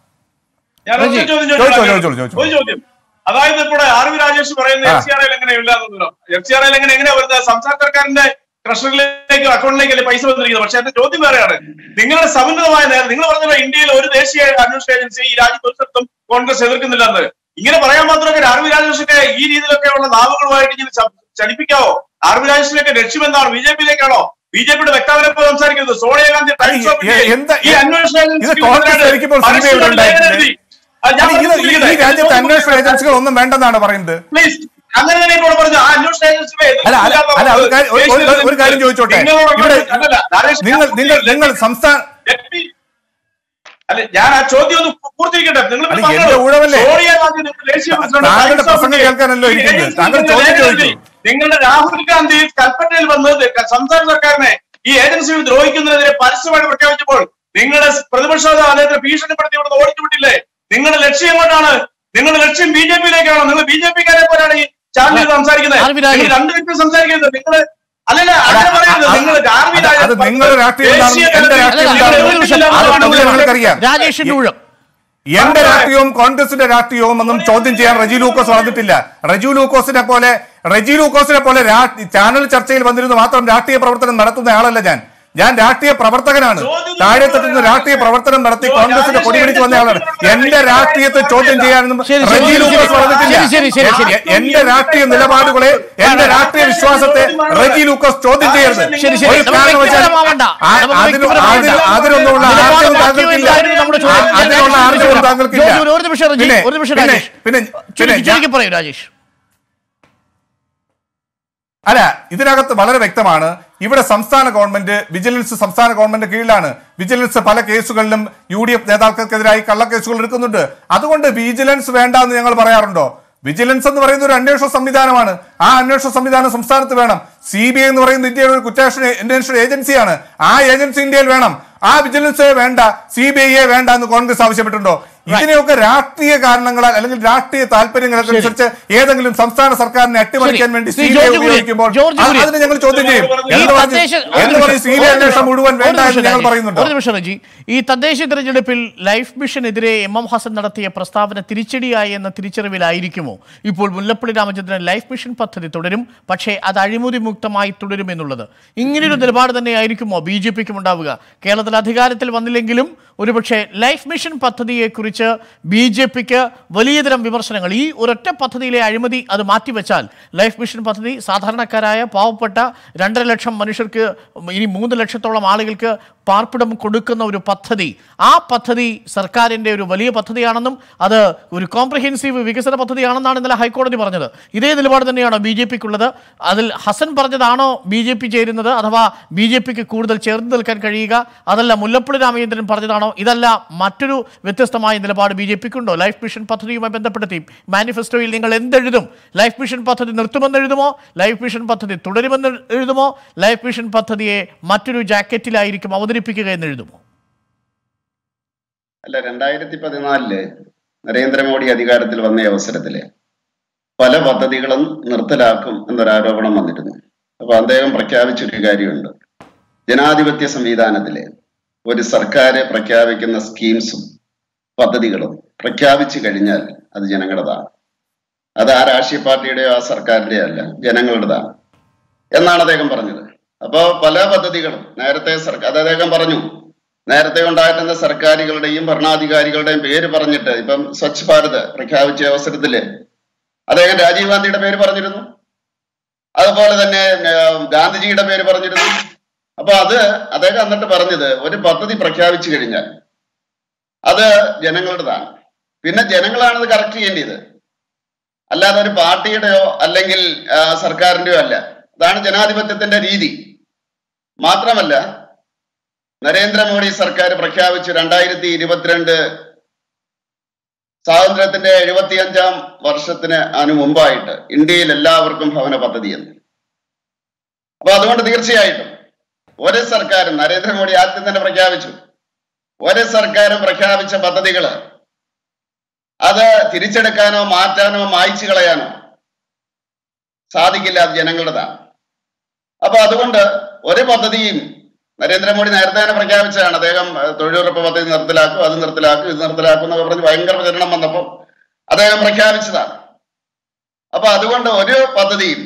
ഞാൻ ഒറ്റ റജി, ചോദ്യം ചോദിച്ചോ, ചോദിച്ചോട്ടെ? ചോദിച്ചോ, ചോദിച്ചോ. ഒരു ചോദ്യം അതായത് ഇവിടെ ആർ വി രാജേഷ് പറയുന്ന ആ. എഫ് സി ആർ ഐയിൽ എങ്ങനെ ഇല്ലാന്നല്ലോ എഫ് സി ആർ ഐയിൽ എങ്ങനെ എങ്ങനെയാ വരുന്നത് സംസ്ഥാന സർക്കാരിന്റെ ട്രഷറിയിലേക്ക് അക്കൗണ്ടിലേക്കല്ലേ പൈസ വന്നിരിക്കുന്നത് പക്ഷെ എന്റെ ചോദ്യം വേറെയാണ് നിങ്ങളുടെ സമന്വിതമായ നേരം നിങ്ങൾ പറഞ്ഞല്ലോ ഇന്ത്യയിൽ ഒരു ദേശീയ അന്വേഷണ ഏജൻസി ഈ രാജ്യത്ത് ഒരു സ്ഥലത്തും കോൺഗ്രസ് എതിർക്കുന്നില്ല എന്ന് ഇങ്ങനെ പറയാൻ മാത്രമൊക്കെ ആർ വി രാജേഷൊക്കെ ഈ രീതിയിലൊക്കെ ഉള്ള നാവുകളുമായിട്ട് ഇങ്ങനെ ച- ചലിപ്പിക്കാവോ ആർ വി രാജേഷിനൊക്കെ ലക്ഷ്യം എന്താണ് ബി ജെ പിയിലേക്കാണോ ബി ജെ പിയുടെ വ്യക്തവരെ പോലെ സംസാരിക്കുന്നത് Sonia Gandhi Times of a- India എന്താ- ഈ അന്വേഷണ ഇത് ഏജൻസിക്ക് കോൺഗ്രസ് എതിരായിട്ട് ഭരിക്കുമ്പോൾ CBI പരസ്യമായിട്ട് ഇവിടെ ഉണ്ടായിട്ടില്ലേ? ലേഖനം എഴുതി. ആ, ഞാൻ അല്ല, ഇത് ഈ- ഈ പറഞ്ഞിരിക്കുന്നത്. രാജ്യത്ത് അന്വേഷണ ഏജൻസികൾ ഒന്നും വേണ്ടെന്നാണ് പറയുന്നത് Please, അങ്ങനെ തന്നെ ഇപ്പോൾ പറഞ്ഞു ആ അന്വേഷണ ഏജൻസികളെ അല്ല അല്ല അല്ല ഒരു കാര്യം- ഒരു- ഒരു- ഒരു കാര്യം ചോദിച്ചോട്ടെ നിങ്ങളോട് ഇവിടെ അല്ലല്ല, നരേഷ്, നിങ്ങൾ ഞാൻ നിങ്ങൾ നിങ്ങൾ സംസ്ഥാന Let me- അല്ല ഞാൻ ആ ചോദ്യം ഒന്ന് പൂ- പൂർത്തീകരിക്കട്ടെ നിങ്ങൾ അല്ല, പറഞ്ഞത് എന്റെ ഊഴമല്ലേ? സോണിയാഗാന്ധി നിങ്ങൾ ദേശീയ പ്രസിഡന്റ് താങ്കളുടെ Times of പ്രസംഗം India. കേൾക്കാനല്ലോ ഈ ഇരിക്കുന്നത്. ഏജൻസി താങ്കൾ ഇതിന്റെ ചോദ്യം ലേഖനം ചോദിച്ചു. എഴുതി. നിങ്ങളുടെ രാഹുൽ ഗാന്ധി കൽപ്പറ്റയിൽ വന്ന് ക- സംസ്ഥാന സർക്കാരിനെ ഈ ഏജൻസികൾ ദ്രോഹിക്കുന്നതിനെതിരെ പരസ്യമായിട്ട് പ്രഖ്യാപിച്ചപ്പോൾ നിങ്ങളുടെ പ്രതിപക്ഷ അദ്ദേഹത്തെ ഭീഷണിപ്പെടുത്തി ഇവിടെ ഓടിച്ചു വിട്ടില്ലേ നിങ്ങളുടെ ലക്ഷ്യം എങ്ങോട്ടാണ് നിങ്ങളുടെ ലക്ഷ്യം ബി ജെ പിയിലേക്കാണോ നിങ്ങൾ ബി ജെ പിക്കാരെ പോലെയാണ് ഈ ചാനലിൽ സംസാരിക്കുന്നത് ആർ വി രാജേഷ്. നിങ്ങൾ രണ്ട് വ്യക്തി സംസാരിക്കുന്നത് നിങ്ങൾ അല്ലല്ല അങ്ങനെ അല്ല, പറയരുത് അത് നിങ്ങൾ ആർ വി അത് രാജേഷ് അത് നിങ്ങളുടെ രാഷ്ട്രീയം ദേശീയ എന്താണെന്ന് എന്റെ തലത്തിൽ രാഷ്ട്രീയം നിങ്ങൾ എന്താണെന്ന് എതിർക്കില്ല അത് എന്നാണ് പൊതുവെ ഞങ്ങൾക്കറിയാം. രാജേഷിന്റെ ഊഴം എന്റെ രാഷ്ട്രീയവും കോൺഗ്രസിന്റെ രാഷ്ട്രീയവും ഒന്നും ചോദ്യം ചെയ്യാൻ റജി ലൂക്കോസ് വളർന്നിട്ടില്ല റജി ലൂക്കോസിനെ പോലെ റജി ലൂക്കോസിനെ പോലെ രാ- ചാനൽ ചർച്ചയിൽ വന്നിരുന്നു മാത്രം രാഷ്ട്രീയ പ്രവർത്തനം നടത്തുന്ന ആളല്ല ഞാൻ ഞാൻ രാഷ്ട്രീയ പ്രവർത്തകനാണ് താഴെത്തട്ടുന്ന രാഷ്ട്രീയ പ്രവർത്തനം നടത്തി കോൺഗ്രസിന്റെ കൊടി പിടിച്ച് വന്ന ആളാണ് എന്റെ രാഷ്ട്രീയത്തെ ചോദ്യം ചെയ്യാനൊന്നും ശരി, ശരി, റജി ശരി, ലൂക്കോസ് ശരി, വളർന്നിട്ടില്ല ശരി, ശരി, ശരി. എ- എന്റെ രാഷ്ട്രീയ നിലപാടുകളെ എന്റെ രാഷ്ട്രീയ വിശ്വാസത്തെ റജി ലൂക്കോസ് ചോദ്യം ചെയ്യരുത് ശരി, ശരി. ഒരു നമുക്ക് കാരണവശാലും വ്യക്തിപരമാവണ്ട. ആ- നമുക്ക് അതിന് വ്യക്തിപരമാവണ്ട. അതിന് അതിനൊന്നുള്ള നിലപാട് ആർജവം രാഷ്ട്രീയം താങ്കൾക്കില്ല എന്തായിരുന്നു നമ്മുടെ ചോദ്യം? ആ- അതിനുള്ള രാജേഷ് ആർജവം ഒരു താങ്കൾക്കില്ല ഒരു- ഒരു നിമിഷം റജി, പിന്നെ- ഒരു നിമിഷം പിന്നെ- രാജേഷ്. പിന്നെ പിന്നെ ചുരുക്കി ഞാൻ- ചുരുക്കി പറയൂ രാജേഷ് അല്ല ഇതിനകത്ത് വളരെ വ്യക്തമാണ് ഇവിടെ സംസ്ഥാന ഗവൺമെന്റ് വിജിലൻസ് സംസ്ഥാന ഗവൺമെന്റ് കീഴിലാണ് വിജിലൻസ് പല കേസുകളിലും യു ഡി എഫ് നേതാക്കൾക്കെതിരായി കള്ളക്കേസുകൾ എടുക്കുന്നുണ്ട് അതുകൊണ്ട് വിജിലൻസ് വേണ്ട എന്ന് ഞങ്ങൾ പറയാറുണ്ടോ വിജിലൻസ് എന്ന് പറയുന്ന ഒരു അന്വേഷണ സംവിധാനമാണ് ആ അന്വേഷണ സംവിധാനം സംസ്ഥാനത്ത് വേണം സി ബി ഐ എന്ന് പറയുന്ന ഇന്ത്യയുടെ ഒരു കുറ്റാന്വേഷണ അന്വേഷണ ഏജൻസിയാണ് ആ ഏജൻസി ഇന്ത്യയിൽ വേണം ആ വിജിലൻസേ വേണ്ട സി ബി ഐയെ വേണ്ട എന്ന് കോൺഗ്രസ് ആവശ്യപ്പെട്ടിട്ടുണ്ടോ ഇതിനെയൊക്കെ രാഷ്ട്രീയ കാരണങ്ങളാൽ അല്ലെങ്കിൽ രാഷ്ട്രീയ താല്പര്യങ്ങൾക്ക് അനുസരിച്ച് ഏതെങ്കിലും സംസ്ഥാന സർക്കാരിനെ അട്ടിമറിക്കാൻ ശരി. വേണ്ടി Shri C B I George Kurian, ഉപയോഗിക്കുമ്പോൾ ജോർജ് അത് കുര്യൻ. അതിന് ഞങ്ങൾ ചോദ്യം ചെയ്യും ഈ എന്ന് പറഞ്ഞ് തദ്ദേശ- എന്ന് പറഞ്ഞ് സി ബി ഐ അന്വേഷണം മുഴുവൻ ഒരു വേണ്ട നിമിഷം എന്ന് ഞങ്ങൾ രാജേഷ്. പറയുന്നുണ്ടോ ഒരു നിമിഷം റജി ഈ തദ്ദേശ തെരഞ്ഞെടുപ്പിൽ ലൈഫ് മിഷനെതിരെ എം എം ഹസൻ നടത്തിയ പ്രസ്താവന തിരിച്ചടിയായി എന്ന തിരിച്ചറിവിലായിരിക്കുമോ ഇപ്പോൾ മുല്ലപ്പള്ളി രാമചന്ദ്രൻ ലൈഫ് മിഷൻ പദ്ധതി തുടരും പക്ഷേ അത് അഴിമതി മുക്തമായി തുടരുമെന്നുള്ളത് ഇങ്ങനെയൊരു നിലപാട് തന്നെയായിരിക്കുമോ ബി ജെ പിക്കും ഉണ്ടാവുക കേരളത്തിൽ അധികാരത്തിൽ വന്നില്ലെങ്കിലും ഒരുപക്ഷെ ലൈഫ് മിഷൻ പദ്ധതിയെക്കുറിച്ച് ബി ജെ പിക്ക് വലിയ തരം വിമർശനങ്ങൾ ഈ ഒരൊറ്റ പദ്ധതിയിലെ അഴിമതി അത് മാറ്റിവെച്ചാൽ ലൈഫ് മിഷൻ പദ്ധതി സാധാരണക്കാരായ പാവപ്പെട്ട രണ്ടര ലക്ഷം മനുഷ്യർക്ക് ഇനി മൂന്ന് ലക്ഷത്തോളം ആളുകൾക്ക് പാർപ്പിടം കൊടുക്കുന്ന ഒരു പദ്ധതി ആ പദ്ധതി സർക്കാരിൻ്റെ ഒരു വലിയ പദ്ധതിയാണെന്നും അത് ഒരു കോംപ്രഹെൻസീവ് വികസന പദ്ധതിയാണെന്നാണ് ഇന്നലെ ഹൈക്കോടതി പറഞ്ഞത് ഇതേ നിലപാട് തന്നെയാണോ ബി ജെ പിക്കുള്ളത് അതിൽ ഹസൻ പറഞ്ഞതാണോ ബി ജെ പി ചേരുന്നത് അഥവാ ബി ജെ പിക്ക് കൂടുതൽ ചേർന്ന് നിൽക്കാൻ കഴിയുക അതല്ല മുല്ലപ്പള്ളി രാമചന്ദ്രൻ പറഞ്ഞതാണോ ഇതല്ല മറ്റൊരു വ്യത്യസ്തമായ നിലപാട് ബി ജെ പിക്കുണ്ടോ ലൈഫ് മിഷൻ പദ്ധതിയുമായി ബന്ധപ്പെടുത്തി മാനിഫെസ്റ്റോയിൽ നിങ്ങൾ എന്തെഴുതും ലൈഫ് മിഷൻ പദ്ധതി നിർത്തുമെന്ന് എഴുതുമോ ലൈഫ് മിഷൻ പദ്ധതി തുടരുമെന്ന് എഴുതുമോ ലൈഫ് മിഷൻ പദ്ധതിയെ മറ്റൊരു ജാക്കറ്റിലായിരിക്കും അവതരിപ്പിക്കുക എന്ന് എഴുതുമോ അല്ല രണ്ടായിരത്തി പതിനാലില് നരേന്ദ്രമോദി അധികാരത്തിൽ വന്ന അവസരത്തില് പല പദ്ധതികളും നിർത്തലാക്കും എന്നൊരു ആരോപണം വന്നിരുന്നു അപ്പൊ അദ്ദേഹം പ്രഖ്യാപിച്ചൊരു കാര്യമുണ്ട് ജനാധിപത്യ സംവിധാനത്തില് ഒരു സർക്കാർ പ്രഖ്യാപിക്കുന്ന സ്കീംസും പദ്ധതികളും പ്രഖ്യാപിച്ചു കഴിഞ്ഞാൽ അത് ജനങ്ങളുടേതാണ് അത് ആ രാഷ്ട്രീയ പാർട്ടിയുടെയോ ആ സർക്കാരിന്റെയോ അല്ല ജനങ്ങളുടേതാണ് എന്നാണ് അദ്ദേഹം പറഞ്ഞത് അപ്പോ പല പദ്ധതികളും നേരത്തെ സർക്കാർ അത് അദ്ദേഹം പറഞ്ഞു നേരത്തെ ഉണ്ടായിരുന്ന സർക്കാരുകളുടെയും ഭരണാധികാരികളുടെയും പേര് പറഞ്ഞിട്ട് ഇപ്പം സ്വച്ഛ് ഭാരത് പ്രഖ്യാപിച്ച അവസരത്തില് അദ്ദേഹം രാജീവ് ഗാന്ധിയുടെ പേര് പറഞ്ഞിരുന്നു അതുപോലെ തന്നെ ഏർ, ഗാന്ധിജിയുടെ പേര് പറഞ്ഞിരുന്നു അപ്പൊ അത് അദ്ദേഹം എന്നിട്ട് പറഞ്ഞത് ഒരു പദ്ധതി പ്രഖ്യാപിച്ചു കഴിഞ്ഞാൽ അത് ജനങ്ങളുടേതാണ് പിന്നെ ജനങ്ങളാണ് അത് കറക്റ്റ് ചെയ്യേണ്ടത് അല്ലാതെ ഒരു പാർട്ടിയുടെയോ അല്ലെങ്കിൽ ആ, സർക്കാരിന്റെയോ അല്ല അതാണ് ജനാധിപത്യത്തിന്റെ രീതി മാത്രമല്ല നരേന്ദ്രമോദി സർക്കാർ പ്രഖ്യാപിച്ചു രണ്ടായിരത്തി ഇരുപത്തിരണ്ട് സ്വാതന്ത്ര്യത്തിന്റെ എഴുപത്തിയഞ്ചാം വർഷത്തിന് അതിനു മുമ്പായിട്ട് ഇന്ത്യയിൽ എല്ലാവർക്കും ഭവന പദ്ധതി എന്ന് അപ്പൊ അതുകൊണ്ട് തീർച്ചയായിട്ടും ഒരു സർക്കാരും നരേന്ദ്രമോദി ആദ്യം തന്നെ പ്രഖ്യാപിച്ചു ഒരു സർക്കാരും പ്രഖ്യാപിച്ച പദ്ധതികള് അത് തിരിച്ചെടുക്കാനോ മാറ്റാനോ മായ്ച്ചു കളയാനോ സാധിക്കില്ല അത് ജനങ്ങളുടേതാണ് അപ്പൊ അതുകൊണ്ട് ഒരു പദ്ധതിയും നരേന്ദ്രമോദി നേരത്തെ തന്നെ പ്രഖ്യാപിച്ചതാണ് അദ്ദേഹം ഏഹ്, തൊഴിലുറപ്പ് പദ്ധതി നിർത്തലാക്കും അത് നിർത്തലാക്കും ഇത് നിർത്തലാക്കും എന്നൊക്കെ പറഞ്ഞ് ഭയങ്കര പ്രചരണം വന്നപ്പോൾ അദ്ദേഹം പ്രഖ്യാപിച്ചതാണ് അപ്പൊ അതുകൊണ്ട് ഒരു പദ്ധതിയും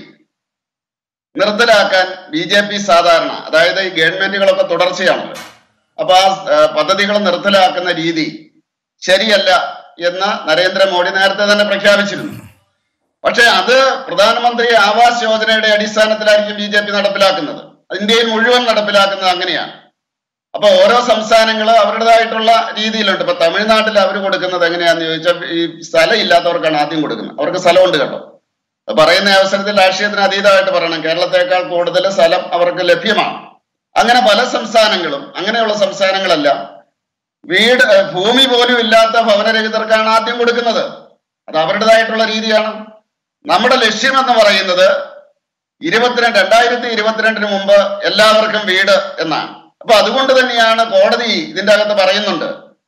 നിർത്തലാക്കാൻ ബി ജെ പി സാധാരണ അതായത് ഈ ഗവൺമെന്റുകളൊക്കെ തുടർച്ചയാണല്ലോ അപ്പൊ ആ ഏഹ്, പദ്ധതികൾ നിർത്തലാക്കുന്ന രീതി ശരിയല്ല എന്ന് നരേന്ദ്രമോദി നേരത്തെ തന്നെ പ്രഖ്യാപിച്ചിരുന്നു പക്ഷെ അത് പ്രധാനമന്ത്രി ആവാസ് യോജനയുടെ അടിസ്ഥാനത്തിലായിരിക്കും ബി ജെ പി നടപ്പിലാക്കുന്നത് ഇന്ത്യയിൽ മുഴുവൻ നടപ്പിലാക്കുന്നത് അങ്ങനെയാണ് അപ്പൊ ഓരോ സംസ്ഥാനങ്ങളും അവരുടേതായിട്ടുള്ള രീതിയിലുണ്ട് ഇപ്പൊ തമിഴ്നാട്ടിൽ അവർ കൊടുക്കുന്നത് എങ്ങനെയാന്ന് ചോദിച്ചാൽ ഈ സ്ഥലം ഇല്ലാത്തവർക്കാണ് ആദ്യം കൊടുക്കുന്നത് അവർക്ക് സ്ഥലമുണ്ട് കേട്ടോ അത് പറയുന്ന അവസരത്തിൽ രാഷ്ട്രീയത്തിന് അതീതമായിട്ട് പറയണം കേരളത്തെക്കാൾ കൂടുതൽ സ്ഥലം അവർക്ക് ലഭ്യമാണ് അങ്ങനെ പല സംസ്ഥാനങ്ങളും അങ്ങനെയുള്ള സംസ്ഥാനങ്ങളെല്ലാം വീട് ഏഹ് ഭൂമി പോലും ഇല്ലാത്ത ഭവനരഹിതർക്കാണ് ആദ്യം കൊടുക്കുന്നത് അത് അവരുടേതായിട്ടുള്ള രീതിയാണ് നമ്മുടെ ലക്ഷ്യം എന്ന് പറയുന്നത് ഇരുപത്തിരണ്ട് രണ്ടായിരത്തി ഇരുപത്തിരണ്ടിന് മുമ്പ് എല്ലാവർക്കും വീട് എന്നാണ് അപ്പൊ അതുകൊണ്ട് തന്നെയാണ് കോടതി ഇതിന്റെ അകത്ത് പറയുന്നുണ്ട്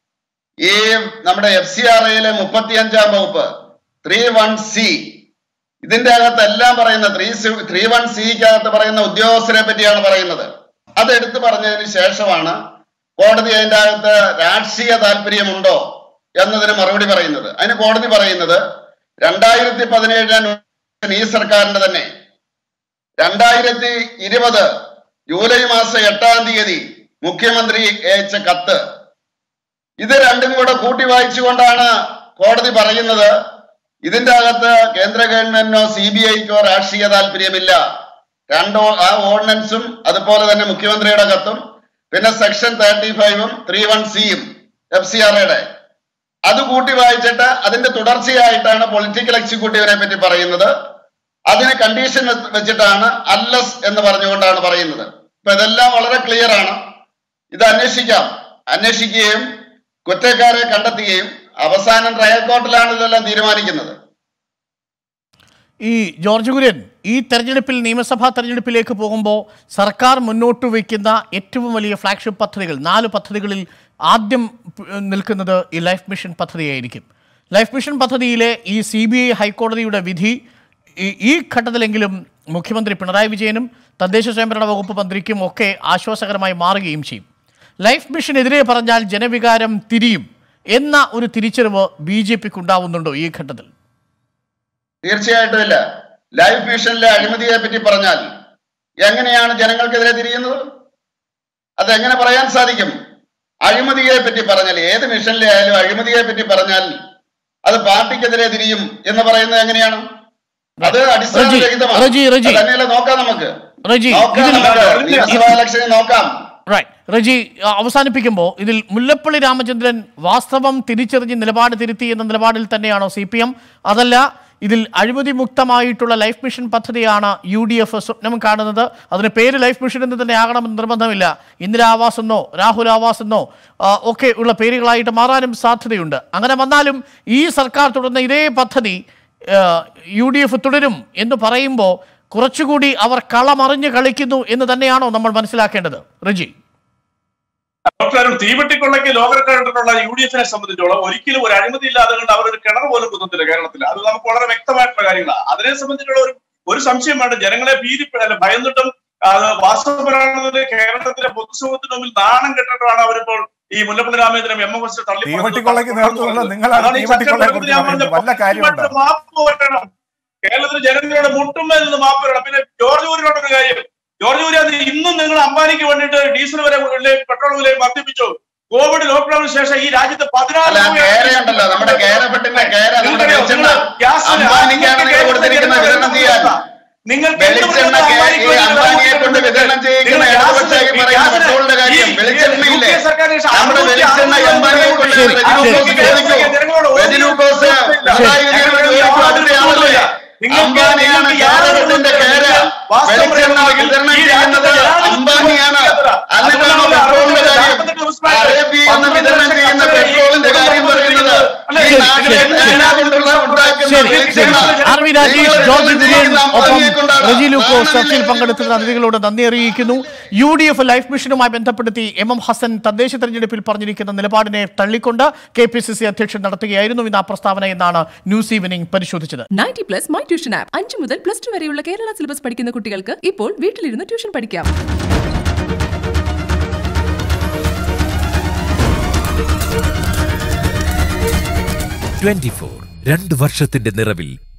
ഈ നമ്മുടെ എഫ് സി ആർ ഐയിലെ മുപ്പത്തിയഞ്ചാം വകുപ്പ് ത്രീ വൺ സി ഇതിന്റെ അകത്ത് എല്ലാം പറയുന്ന ത്രീ ത്രീ വൺ സിക്കകത്ത് പറയുന്ന ഉദ്യോഗസ്ഥരെ പറ്റിയാണ് പറയുന്നത് അത് എടുത്തു പറഞ്ഞതിന് ശേഷമാണ് കോടതി അതിന്റെ അകത്ത് രാഷ്ട്രീയ താല്പര്യമുണ്ടോ എന്നതിന് മറുപടി പറയുന്നത് അതിന് കോടതി പറയുന്നത് രണ്ടായിരത്തി പതിനേഴിന് ഈ സർക്കാരിന്റെ തന്നെ രണ്ടായിരത്തി ഇരുപത് ജൂലൈ മാസം എട്ടാം തീയതി മുഖ്യമന്ത്രി അയച്ച കത്ത് ഇത് രണ്ടും കൂടെ കൂട്ടി വായിച്ചുകൊണ്ടാണ് കോടതി പറയുന്നത് ഇതിന്റെ അകത്ത് കേന്ദ്ര ഗവൺമെന്റിനോ സി ബി ഐക്കോ രാഷ്ട്രീയ താല്പര്യമില്ല രണ്ടോ ആ ഓർഡിനൻസും അതുപോലെ തന്നെ മുഖ്യമന്ത്രിയുടെ കത്തും പിന്നെ സെക്ഷൻ തേർട്ടി ഫൈവും ത്രീ വൺ സിയും എഫ് സി ആർഐയുടെ അത് കൂട്ടി വായിച്ചിട്ട് അതിന്റെ തുടർച്ചയായിട്ടാണ് പൊളിറ്റിക്കൽ എക്സിക്യൂട്ടീവിനെ പറ്റി പറയുന്നത് അതിന് കണ്ടീഷൻ വെച്ചിട്ടാണ് അല്ലസ് എന്ന് പറഞ്ഞുകൊണ്ടാണ് പറയുന്നത് ഇപ്പൊ ഇതെല്ലാം വളരെ ക്ലിയർ ആണ് ഇത് അന്വേഷിക്കാം അന്വേഷിക്കുകയും കുറ്റക്കാരെ കണ്ടെത്തുകയും അവസാനം ട്രയൽ കോർട്ടിലാണ് ഇതെല്ലാം തീരുമാനിക്കുന്നത് ഈ ജോർജ് കുര്യൻ ഈ തെരഞ്ഞെടുപ്പിൽ നിയമസഭാ തെരഞ്ഞെടുപ്പിലേക്ക് പോകുമ്പോൾ സർക്കാർ മുന്നോട്ട് വയ്ക്കുന്ന ഏറ്റവും വലിയ ഫ്ലാഗ്ഷിപ്പ് പദ്ധതികൾ നാല് പദ്ധതികളിൽ ആദ്യം പ്- നിൽക്കുന്നത് ഈ ലൈഫ് മിഷൻ പദ്ധതിയായിരിക്കും ലൈഫ് മിഷൻ പദ്ധതിയിലെ ഈ സി ബി ഐ ഹൈക്കോടതിയുടെ വിധി ഈ- ഈ ഘട്ടത്തിലെങ്കിലും മുഖ്യമന്ത്രി പിണറായി വിജയനും തദ്ദേശ സ്വയംഭരണ വകുപ്പ് മന്ത്രിക്കും ഒക്കെ ആശ്വാസകരമായി മാറുകയും ചെയ്യും ലൈഫ് മിഷനെതിരെ പറഞ്ഞാൽ ജനവികാരം തിരിയും എന്ന ഒരു തിരിച്ചറിവ് ബി ജെ പിക്ക് ഉണ്ടാവുന്നുണ്ടോ ഈ ഘട്ടത്തിൽ തീർച്ചയായിട്ടും ഇല്ല ലൈഫ് മിഷനിലെ അഴിമതിയെ പറ്റി പറഞ്ഞാൽ എങ്ങനെയാണ് ജനങ്ങൾക്കെതിരെ തിരിയുന്നത് അത് എങ്ങനെ പറയാൻ സാധിക്കും അഴിമതിയെ പറ്റി പറഞ്ഞാൽ ഏത് മിഷനിലെ ആയാലും അഴിമതിയെ പറ്റി പറഞ്ഞാൽ അത് പാർട്ടിക്കെതിരെ തിരിയും എന്ന് പറയുന്നത് എങ്ങനെയാണ് അത് അടിസ്ഥാനരഹിതമാണ് റജി, റജി. അത് തന്നെയല്ലേ നോക്കാം നമുക്ക് റജി നോക്കാം ഇതിൽ നമുക്ക് നിയമസഭാ ഇലക്ഷനിൽ നോക്കാം റൈറ്റ് റജി ആ, അവസാനിപ്പിക്കുമ്പോൾ ഇതിൽ മുല്ലപ്പള്ളി രാമചന്ദ്രൻ വാസ്തവം തിരിച്ചറിഞ്ഞ് നിലപാട് തിരുത്തി എന്ന നിലപാടിൽ തന്നെയാണോ സി പി എം അതല്ല ഇതിൽ അഴിമതി മുക്തമായിട്ടുള്ള ലൈഫ് മിഷൻ പദ്ധതിയാണ് യു ഡി എഫ് സ്വപ്നം കാണുന്നത് അതിന് പേര് ലൈഫ് മിഷൻ എന്ന് തന്നെ ആകണമെന്ന് നിർബന്ധമില്ല ഇന്ദിരാ ആവാസ് എന്നോ രാഹുൽ ആവാസ് എന്നോ ആ, ഒക്കെ ഉള്ള പേരുകളായിട്ട് മാറാനും സാധ്യതയുണ്ട് അങ്ങനെ വന്നാലും ഈ സർക്കാർ തുടർന്ന ഇതേ പദ്ധതി യു ഡി എഫ് തുടരും എന്ന് പറയുമ്പോൾ കുറച്ചുകൂടി അവർ കളമറിഞ്ഞ് കളിക്കുന്നു എന്ന് തന്നെയാണോ നമ്മൾ മനസ്സിലാക്കേണ്ടത് റജി ഡോക്ടർ അരുൺ തീവെട്ടിക്കൊള്ളയ്ക്ക് ലോകറെക്കോർഡിട്ടുള്ള യു ഡി എഫിനെ സംബന്ധിച്ചോളം ഒരിക്കലും ഒരു അഴിമതി ഇല്ലാതെ കൊണ്ട് അവരൊരു കിണർ പോലും കുന്നത്തില്ല കേരളത്തിൽ അത് നമുക്ക് വളരെ വ്യക്തമായിട്ടുള്ള കാര്യങ്ങളാണ് അതിനെ സംബന്ധിച്ചുള്ള ഒരു ഒരു സംശയം വേണ്ട ജനങ്ങളെ ഭീതി അല്ല ഭയന്നിട്ടും അത് വാസ്തവപരമാണെന്നത് കേരളത്തിലെ പൊതുസമൂഹത്തിന് മുമ്പിൽ നാണം കെട്ടിട്ടാണ് അവരിപ്പോൾ ഈ Mullappally Ramachandran M M S തള്ളി തീവട്ടിക്കൊള്ളയ്ക്ക് നേതൃത്വമുള്ള നിങ്ങളാണ് അതാണ് ഈ തീവട്ടിക്കൊള്ളയെ ചർച്ചയുടെ കുറിച്ച് ഞാൻ പറയുന്നത്. പറഞ്ഞ വല്ല കാര്യമുണ്ടോ? പരസ്യമായിട്ട് മാപ്പ് പറയണം കേരളത്തിലെ ജനങ്ങളുടെ മുട്ടുമേൽ നിന്ന് മാപ്പ് പറയണം പിന്നെ ജോർജ് ഊരിനോടൊരു കാര്യം ജോർജ് ഊരി അത് ഇന്നും നിങ്ങൾ അംബാനിക്ക് വേണ്ടിയിട്ട് ഡീസൽ വരെ വിലയും പെട്രോൾ വിലയും വർദ്ധിപ്പിച്ചു കോവിഡ് ലോക്ക്ഡൌണിന് ശേഷം ഈ രാജ്യത്ത് പതിനാറ് അല്ല രൂപയാണ് കേരയുണ്ടല്ലോ നമ്മുടെ കേരപ്പെട്ടിന്റെ കേര നമ്മുടെ നിങ്ങൾക്കറിയോ, വെളിച്ചെണ്ണ നിങ്ങൾ ഗ്യാസിന് അംബാനിക്കാണ് നിങ്ങൾ കൊടുത്തിരിക്കുന്ന വിതരണം ചെയ്യാൻ നിങ്ങൾക്ക് വെളിച്ചെണ്ണ കേ- ഈ അംബാനിയെ കൊണ്ട് വിതരണം ചെയ്യിക്കുന്ന ഇടതുപക്ഷമായി പറയുന്ന പെട്രോളിന്റെ കാര്യം വെളിച്ചെണ്ണയില്ലേ നമ്മുടെ വെളിച്ചെണ്ണ അംബാനിയെ കൊണ്ട് ശരി, റെജിലൂക്കോസ് ശരി. ചോദിക്കൂ റെജിലൂക്കോസ് പിണറായി വിജയനോട് ചോദിക്കൂ അതിന്റെ ആളല്ലേ നിങ്ങൾക്ക് അംബാനിയാണ് നിങ്ങൾക്ക് കേരളത്തിന്റെ കേര വാസ്തവം വെളിച്ചെണ്ണ പറയുകയാണെങ്കിൽ വിതരണം ഈ ചെയ്യുന്നത് രാജ്യത്തെ അംബാനിയാണ് എന്നിട്ടാണ് പെട്രോളിന്റെ കാര്യം അറേബ്യ എന്ന് വിതരണം ചെയ്യുന്ന പെട്രോളിന്റെ കാര്യം പറയുന്നത് ഈ ശരി, നാട്ടിലെ ശരി, തേങ്ങ കൊണ്ടുള്ള ഉണ്ടാക്കുന്ന ശരി ശരി വെളിച്ചെണ്ണ ആർ വി രാജേഷ് നിങ്ങൾ ജോർജ് വിതരണം കുര്യൻ ചെയ്യുന്ന ഒപ്പം അംബാനിയെ കൊണ്ടാണ്. റജി ലൂക്കോസ് നാണമില്ലേ ചർച്ചയിൽ നിങ്ങൾക്ക്? പങ്കെടുത്ത അതിഥികളോട് നന്ദി അറിയിക്കുന്നു യു ഡി എഫ് ലൈഫ് മിഷനുമായി ബന്ധപ്പെടുത്തി എം എം ഹസൻ തദ്ദേശ തെരഞ്ഞെടുപ്പിൽ പറഞ്ഞിരിക്കുന്ന നിലപാടിനെ തള്ളിക്കൊണ്ട് കെ പി സി സി അധ്യക്ഷൻ നടത്തുകയായിരുന്നു ഇന്ന് ആ പ്രസ്താവന എന്നാണ് ന്യൂസ് ഈവനിംഗ് പരിശോധിച്ചത് ninety plus my tuition app അഞ്ചു മുതൽ പ്ലസ് ടു വരെയുള്ള കേരള സിലബസ് പഠിക്കുന്ന കുട്ടികൾക്ക് ഇപ്പോൾ വീട്ടിലിരുന്ന് ട്യൂഷൻ പഠിക്കാം ട്വന്റി ഫോർ രണ്ട് വർഷത്തിന്റെ നിറവിൽ